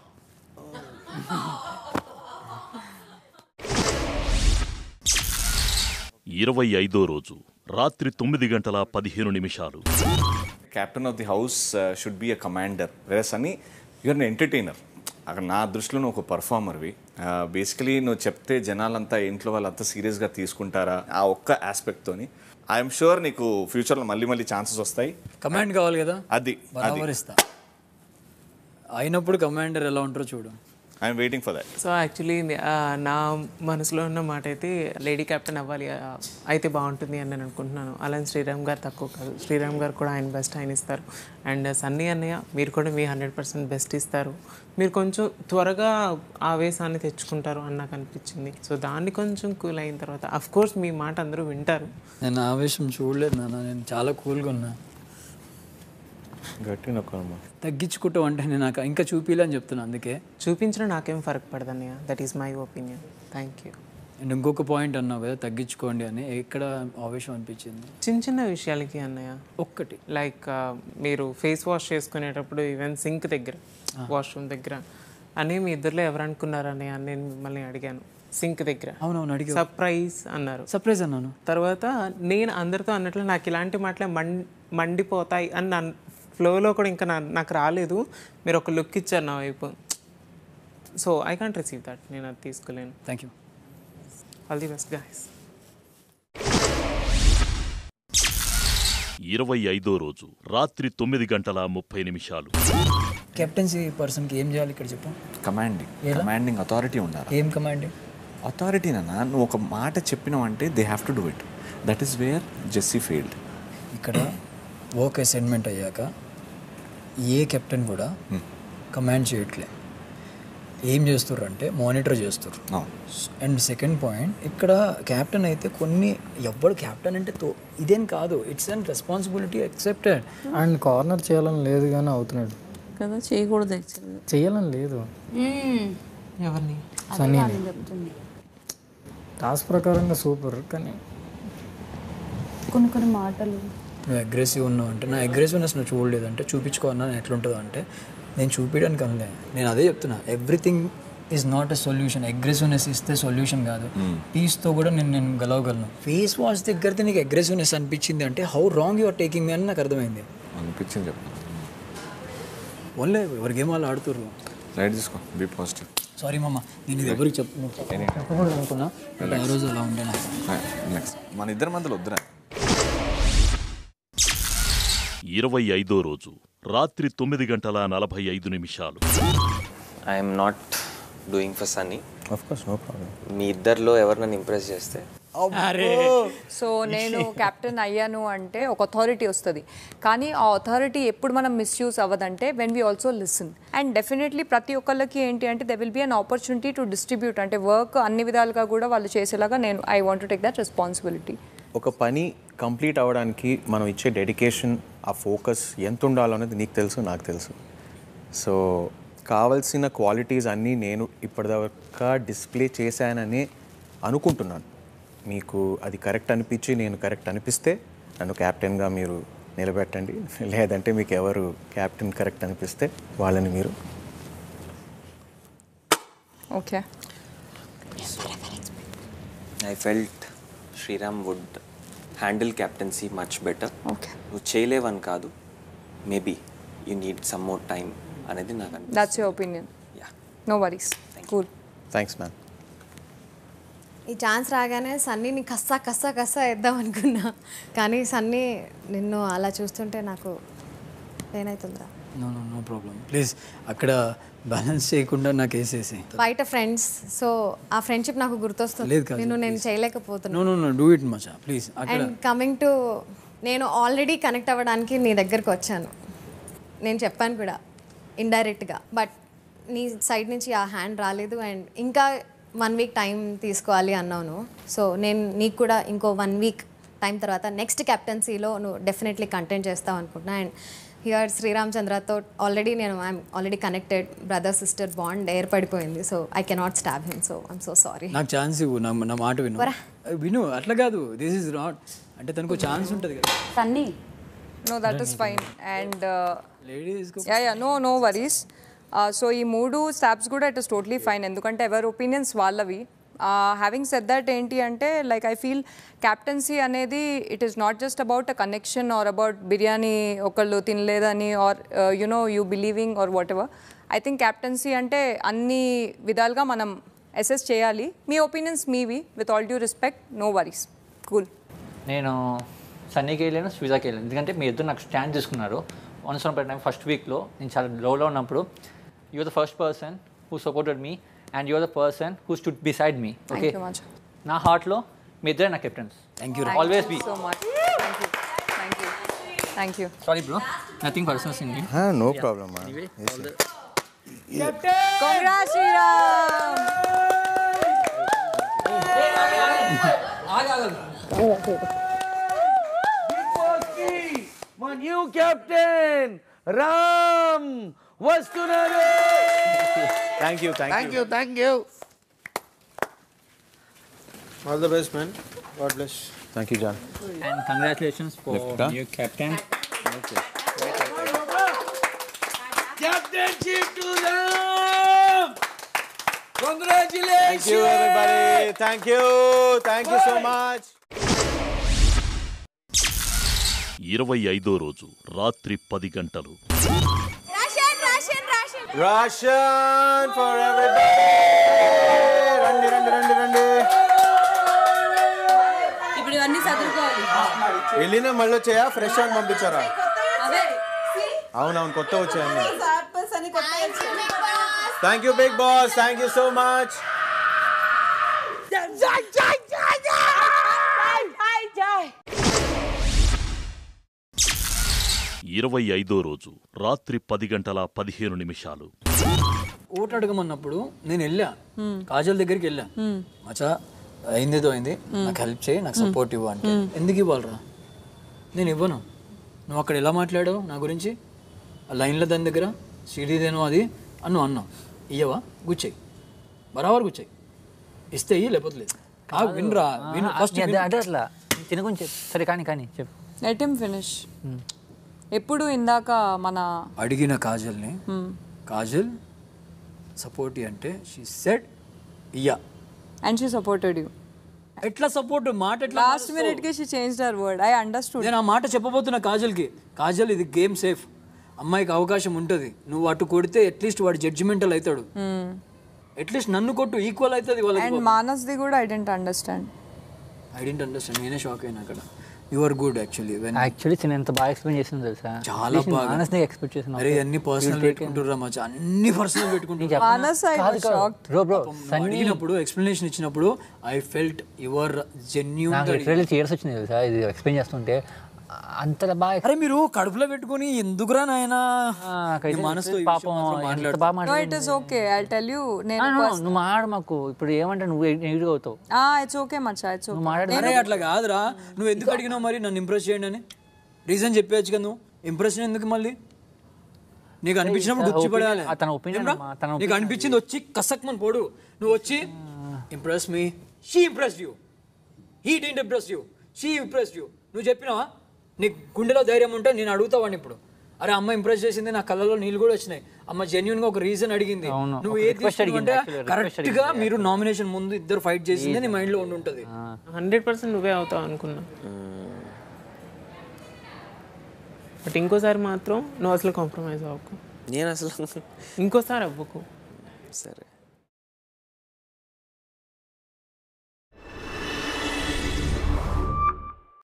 ఇరవై ఐదో రోజు రాత్రి తొమ్మిది గంటల పదిహేను నిమిషాలు captain of the house uh, should be a commander whereas sunny you're an entertainer అక్కడ నా దృష్టిలో నువ్వు ఒక పర్ఫార్మర్వి బేసికలీ నువ్వు చెప్తే జనాలంతా ఇంట్లో వాళ్ళంతా సీరియస్గా తీసుకుంటారా ఆ ఒక్క ఆస్పెక్ట్తోని ఐఎమ్ షూర్ నీకు ఫ్యూచర్లో మళ్ళీ మళ్ళీ ఛాన్సెస్ వస్తాయి కమాండ్ కావాలి కదా అది బరాబర్ ఇస్తా అయినప్పుడు కమాండర్ ఎలా ఉంటారో చూడు I'm waiting for that so actually నా మనసులో ఉన్న మాట అయితే లేడీ కెప్టెన్ అవ్వాలి ఆ, అయితే బాగుంటుంది అని నేను అనుకుంటున్నాను అలానే శ్రీరామ్ గారు తక్కువ కాదు శ్రీరామ్ గారు కూడా ఆయన బెస్ట్ ఆయన ఇస్తారు అండ్ సన్నీ అన్నయ్య మీరు కూడా మీ హండ్రెడ్ పర్సెంట్ బెస్ట్ ఇస్తారు మీరు కొంచెం త్వరగా ఆవేశాన్ని తెచ్చుకుంటారు అని నాకు అనిపించింది సో దాన్ని కొంచెం కూల్ అయిన తర్వాత అఫ్ కోర్స్ మీ మాట అందరూ వింటారు నేను ఆవేశం చూడలేదు నాన్న నేను చాలా కూల్గా ఉన్నా గట్టి నొక్కమ్మా తగ్గించుకుంటాం అంటే నేను నాకు ఇంకా చూపిలే అని చెప్తున్నా అందుకే చూపించడం నాకేం ఫరక్ పడదు అన్నయ్య that is my opinion thank you and ఇంకొక పాయింట్ అన్నావు కదా తగ్గించుకోండి అని ఎక్కడ ఆవేశం అనిపించింది చిన్న చిన్న విషయాలకి అన్నయ్య ఒక్కటి లైక్ మీరు ఫేస్ వాష్ చేసుకునేటప్పుడు ఈవెన్ సింక్ దగ్గర వాష్రూమ్ దగ్గర అని మీ ఇద్దరిలో ఎవరు అనుకున్నారని నేను మిమ్మల్ని అడిగాను సింక్ దగ్గర అవునవును అడిగా సర్ప్రైజ్ అన్నారు సర్ప్రైజ్ అన్నాను తర్వాత నేను అందరితో అన్నట్లు నాకు ఇలాంటి మాటలే మం మండిపోతాయి అని నా ఫ్లోలో కూడా ఇంకా నా నాకు రాలేదు మీరు ఒక లుక్ ఇచ్చారు నా వైపు so I can't receive that నేను అది తీసుకోలేను thank you all the best guys ఇరవై ఐదో రోజు రాత్రి తొమ్మిది గంటల ముప్పై నిమిషాలు కెప్టెన్సీ పర్సన్కి ఏం చేయాలి ఇక్కడ చెప్పు కమాండింగ్ ఎలా? కమాండింగ్ అథారిటీ ఉండాలి ఏం కమాండింగ్ అథారిటీ నాన్న నువ్వు ఒక మాట చెప్పినావంటే they have to do it that is where Jessie failed ఇక్కడ వర్క్ అసైన్మెంట్ అయ్యాక ఏ కెప్టెన్ కూడా కమాండ్ చేయట్లే ఏం చేస్తారు అంటే మానిటర్ చేస్తారు అండ్ సెకండ్ పాయింట్ ఇక్కడ క్యాప్టెన్ అయితే కొన్ని ఎవ్వడు క్యాప్టెన్ అంటే తో ఇదేం కాదు it's and responsibility accepted and corner చేయాలని లేదు కానీ అవుతున్నాడు కదా చేయకూడదు యాక్చువల్గా చేయాలని లేదు ఎవరిని సన్నీని టాస్క్ ప్రకారంగా సూపర్ కానీ కొన్ని కొన్ని మాటలు నువ్వు అగ్రెసివ్ ఉన్నావు అంటే నా అగ్రెసివ్నెస్ నువ్వు చూడలేదు అంటే చూపించుకో అన్నా ఎట్లుంటుందో అంటే నేను చూపించడానికి అనలే నేను అదే చెప్తున్నా everything is not a solution aggressiveness ఇస్తే సొల్యూషన్ కాదు పీస్తో కూడా నేను నేను గెలవగలను ఫేస్ వాష్ దగ్గరతో నీకు అగ్రెసివ్నెస్ అనిపించింది అంటే how wrong you are taking me అని నాకు అర్థమైంది అనిపించింది చెప్పు ఓన్లే ఎవరి గేమ్ వాళ్ళు ఆడుతుర్రు రైట్ తీసుకో బీ పాజిటివ్ సారీ మామ నేను ఇది ఎవరికి చెప్పు నువ్వు చెప్ప- చెప్పకూడదు అనుకున్నా బట్ ఆ రోజు అలా ఉండే నాకు నెక్స్ట్ మన ఇద్దరి మధ్యలో వద్దురా ఇరవై ఐదో రోజు రాత్రి తొమ్మిది గంటల నలభై ఐదు నిమిషాలు I'm not doing for Sunny of course no problem మీ ఇద్దరిలో ఎవరు నన్ను ఇంప్రెస్ చేస్తే సో నేను కెప్టెన్ అయ్యాను అంటే ఒక అథారిటీ వస్తుంది కానీ ఆ అథారిటీ ఎప్పుడు మనం మిస్యూజ్ అవ్వదంటే when we also listen and definitely ప్రతి ఒక్కళ్ళకి ఏంటి అంటే they will be an opportunity to distribute అంటే వర్క్ అన్ని విధాలుగా కూడా వాళ్ళు చేసేలాగా నేను I want to take that responsibility ఒక పని కంప్లీట్ అవ్వడానికి మనం ఇచ్చే డెడికేషన్ ఆ ఫోకస్ ఎంత ఉండాలో అనేది నీకు తెలుసు నాకు తెలుసు సో కావలసిన క్వాలిటీస్ అన్నీ నేను ఇప్పటిదాకా డిస్ప్లే చేశానని అనుకుంటున్నాను మీకు అది కరెక్ట్ అనిపించి నేను కరెక్ట్ అనిపిస్తే నన్ను క్యాప్టెన్గా మీరు నిలబెట్టండి లేదంటే మీకు ఎవరు క్యాప్టెన్ కరెక్ట్ అనిపిస్తే వాళ్ళని మీరు okay I felt Sriram would handle captaincy much better okay నువ్వు చేయలేవని కాదు maybe you need some more time అనేది నాకు అనిపిస్తుంది that's your opinion no worries cool thanks ma'am ఈ ఛాన్స్ రాగానే సన్నీని కస్సా కస్సా కస్సా వేద్దాం అనుకున్నా కానీ సన్నీ నిన్ను అలా చూస్తుంటే నాకు పెయిన్ అవుతుందిరా no no no problem please అక్కడ బ్యాలెన్స్ చేయకుండా నాకు వేసేసి బయట ఫ్రెండ్స్ సో ఆ ఫ్రెండ్షిప్ నాకు గుర్తొస్తుంది లేదు కాదు, నేను నేను చేయలేకపోతున్నా no no no do it మచా ప్లీజ్ అక్కడ అండ్ కమింగ్ టు నేను ఆల్రెడీ కనెక్ట్ అవ్వడానికి నీ దగ్గరకు వచ్చాను నేను చెప్పాను కూడా ఇండైరెక్ట్గా బట్ నీ సైడ్ నుంచి ఆ హ్యాండ్ రాలేదు అండ్ ఇంకా వన్ వీక్ టైం తీసుకోవాలి అన్నాను సో నేను నీకు కూడా ఇంకో వన్ వీక్ టైం తర్వాత నెక్స్ట్ కెప్టెన్సీలో నువ్వు డెఫినెట్లీ కంటెంట్ చేస్తావు అనుకుంటున్నా అండ్ హియర్ శ్రీరామచంద్రతో ఆల్రెడీ నేను I'm already connected brother sister bond ఏర్పడిపోయింది so I cannot stab him so I'm so sorry నాకు ఛాన్స్ ఇవ్వు నా నా మాట విను వరా. విను అట్లా కాదు దిస్ ఇస్ నాట్ అంటే తనకు ఛాన్స్ ఉంటుంది కదా Sunny no that is fine and ladies yeah yeah no no worries so ఈ మూడు స్టాప్స్ కూడా ఇట్ ఇస్ టోటలీ ఫైన్ ఎందుకంటే ఎవరి ఒపీనియన్స్ వాళ్ళవి హ్యావింగ్ సెట్ దట్ ఏంటి అంటే లైక్ ఐ ఫీల్ క్యాప్టెన్సీ అనేది it is not just about a connection or about biryani ఒకళ్ళు తినలేదని or you know you believing or whatever I think captaincy అంటే అన్ని విధాలుగా మనం అసెస్ చేయాలి మీ ఒపీనియన్స్ మీవి with all due respect no worries cool నేను సన్నీకి వెళ్ళాను శ్రీజాకి వెళ్ళాను ఎందుకంటే మీ ఇద్దరు నాకు స్టాండ్ తీసుకున్నారు వన్స్ ఆన్ టైం ఫస్ట్ వీక్లో నేను చాలా లోలో ఉన్నప్పుడు you're the first person who supported me and you're the person who stood beside me okay you much. నా హార్ట్లో మీ ఇద్దరే నా captains thank you always be so much thank you thank you sorry bro nothing personals in no problem Congrats, Sriram! మా న్యూ కెప్టెన్ రామ్ వస్తున్నారు thank you thank you thank you all the best man God bless thank you John and congratulations for Left ka? New captain Captainship to Ram! Congratulations! Thank you, everybody. Thank you. Thank you so much. ఇరవై ఐదో రోజు రాత్రి పది గంటలు Russian for everybody. రండి రండి రండి రండి ఇప్పుడు ఇవన్నీ చదువుకోవాలి వెళ్ళినా మళ్ళీ వచ్చాయా ఫ్రెష్ అని పంపించారా అదే అవునవును కొత్త వచ్చాయండి thank you Bigg Boss thank you so much ఇరవై ఐదో రోజు రాత్రి పది గంటల పదిహేను నిమిషాలు ఓటు అడగమన్నప్పుడు నేను వెళ్ళా కాజల్ దగ్గరికి వెళ్ళా మచా అయిందేదో అయింది నాకు హెల్ప్ చేయి నాకు సపోర్ట్ ఇవ్వు అంటే ఎందుకు ఇవ్వాలరా నేను ఇవ్వను నువ్వు అక్కడ ఎలా మాట్లాడావు నా గురించి ఆ లైన్లో దాని దగ్గర శ్రీదేనో అది అన్ను అన్నావు ఇయ్యవా గుచ్చాయి బరాబర్ గుచ్చాయి ఇస్తే ఇయ్యి లేకపోతే లేదు ఆ, వినరా విను ఫస్ట్ అదే అదే అట్లా తిన కొంచెం సరే కానీ కానీ చెప్పు లెట్ హిమ్ ఫినిష్ ఎప్పుడు ఇందాక మన అడిగిన కాజల్ని Hmm. కాజల్ సపోర్ట్ అంటే షీ సెడ్ ఇయ్యా అండ్ షీ సపోర్టెడ్ యూ ఎట్లా సపోర్ట్ మాట ఎట్లా లాస్ట్ మినిట్ కి she change their word I understood నేను ఆ మాట చెప్పబోతున్నా కాజల్కి కాజల్ ఇది గేమ్ సేఫ్ అమ్మాయికి అవకాశం ఉంటుంది నువ్వు అటు కొడితే అట్లీస్ట్ వాడు జడ్జిమెంటల్ అవుతాడు అట్లీస్ట్ నన్ను కొట్టు ఈక్వల్ అవుతుంది అండ్ వాళ్ళకి మానస్ ది కూడా I didn't understand I didn't understand నేనే షాక్ అయినా అక్కడ you are good actually when actually నేను ఎంత బాగా ఎక్స్ప్లెయిన్ చేసింది తెలుసా చాలా బాగా మానస్ని ఎక్స్పెక్ట్ చేసిన అరే అన్ని పర్సనల్ పెట్టుకుంటుర్రా మచ్చా అన్ని పర్సనల్ పెట్టుకుంటుర్రా Manas I was shocked bro bro నువ్వు అడిగినప్పుడు ఎక్స్ప్లెనేషన్ ఇచ్చినప్పుడు ఐ ఫెల్ట్ యువర్ జెన్యూన్ నాకు లిటరల్లీ చీర్స్ వచ్చింది తెలుసా ఇది ఎక్స్ప్లెయిన్ చేస్తుంటే అంత బాగా అరే మీరు కడుపులో పెట్టుకొని ఎందుకురా నాయన మనసుతో ఈ విషయం పాపం మాత్రం ఎంత మాట్లాడు. బాగా నో మాట్లాడింది. It is okay I tell you నేను ఆ, no, no, నువ్వు మాట్లాడు మాకు ఇప్పుడు ఏమంటే నువ్వు నెగిటివ్ అవుతావు ఆ ఇట్స్ ఓకే మచ్చా ఇట్స్ ఓకే అరే అట్లా కాదురా నువ్వు ఎందుకు అడిగినావు మరి నన్ను ఇంప్రెస్ చేయండి అని రీజన్ చెప్పేయచ్చు కదా నువ్వు ఇంప్రెషన్ ఎందుకు మళ్ళీ నీకు అనిపించినప్పుడు Opinion- గుచ్చి పడాలి ఆ, తన opinion ఏమ్రా? అమ్మా, తన నీకు opinion. అనిపించింది వచ్చి కసక్ మన పోడు నువ్వు వచ్చి impress me she impress you he didn't impress you she impress you నువ్వు చెప్పినావా నీకు గుండెలో ధైర్యం ఉంటే నేను అడుగుతావాడిని ఇప్పుడు అరే అమ్మ ఇంప్రెస్ చేసింది నా కళ్ళలో నీళ్ళు కూడా వచ్చినాయి అమ్మ జెన్యున్ గా ఒక రీజన్ అడిగింది అవును, నువ్వు ఒక ఏ request అడిగింది, actually, request కరెక్ట్ గా మీరు నామినేషన్ ముందు ఇద్దరు ఫైట్ చేసింది నీ మైండ్ లో ఉండి ఉంటది హండ్రెడ్ పర్సెంట్ నువ్వే అవుతావు అనుకున్నా బట్ ఇంకోసారి మాత్రం నువ్వు అసలు కాంప్రమైజ్ అవ్వకు నేను అసలు ఇంకోసారి అవ్వకు సరే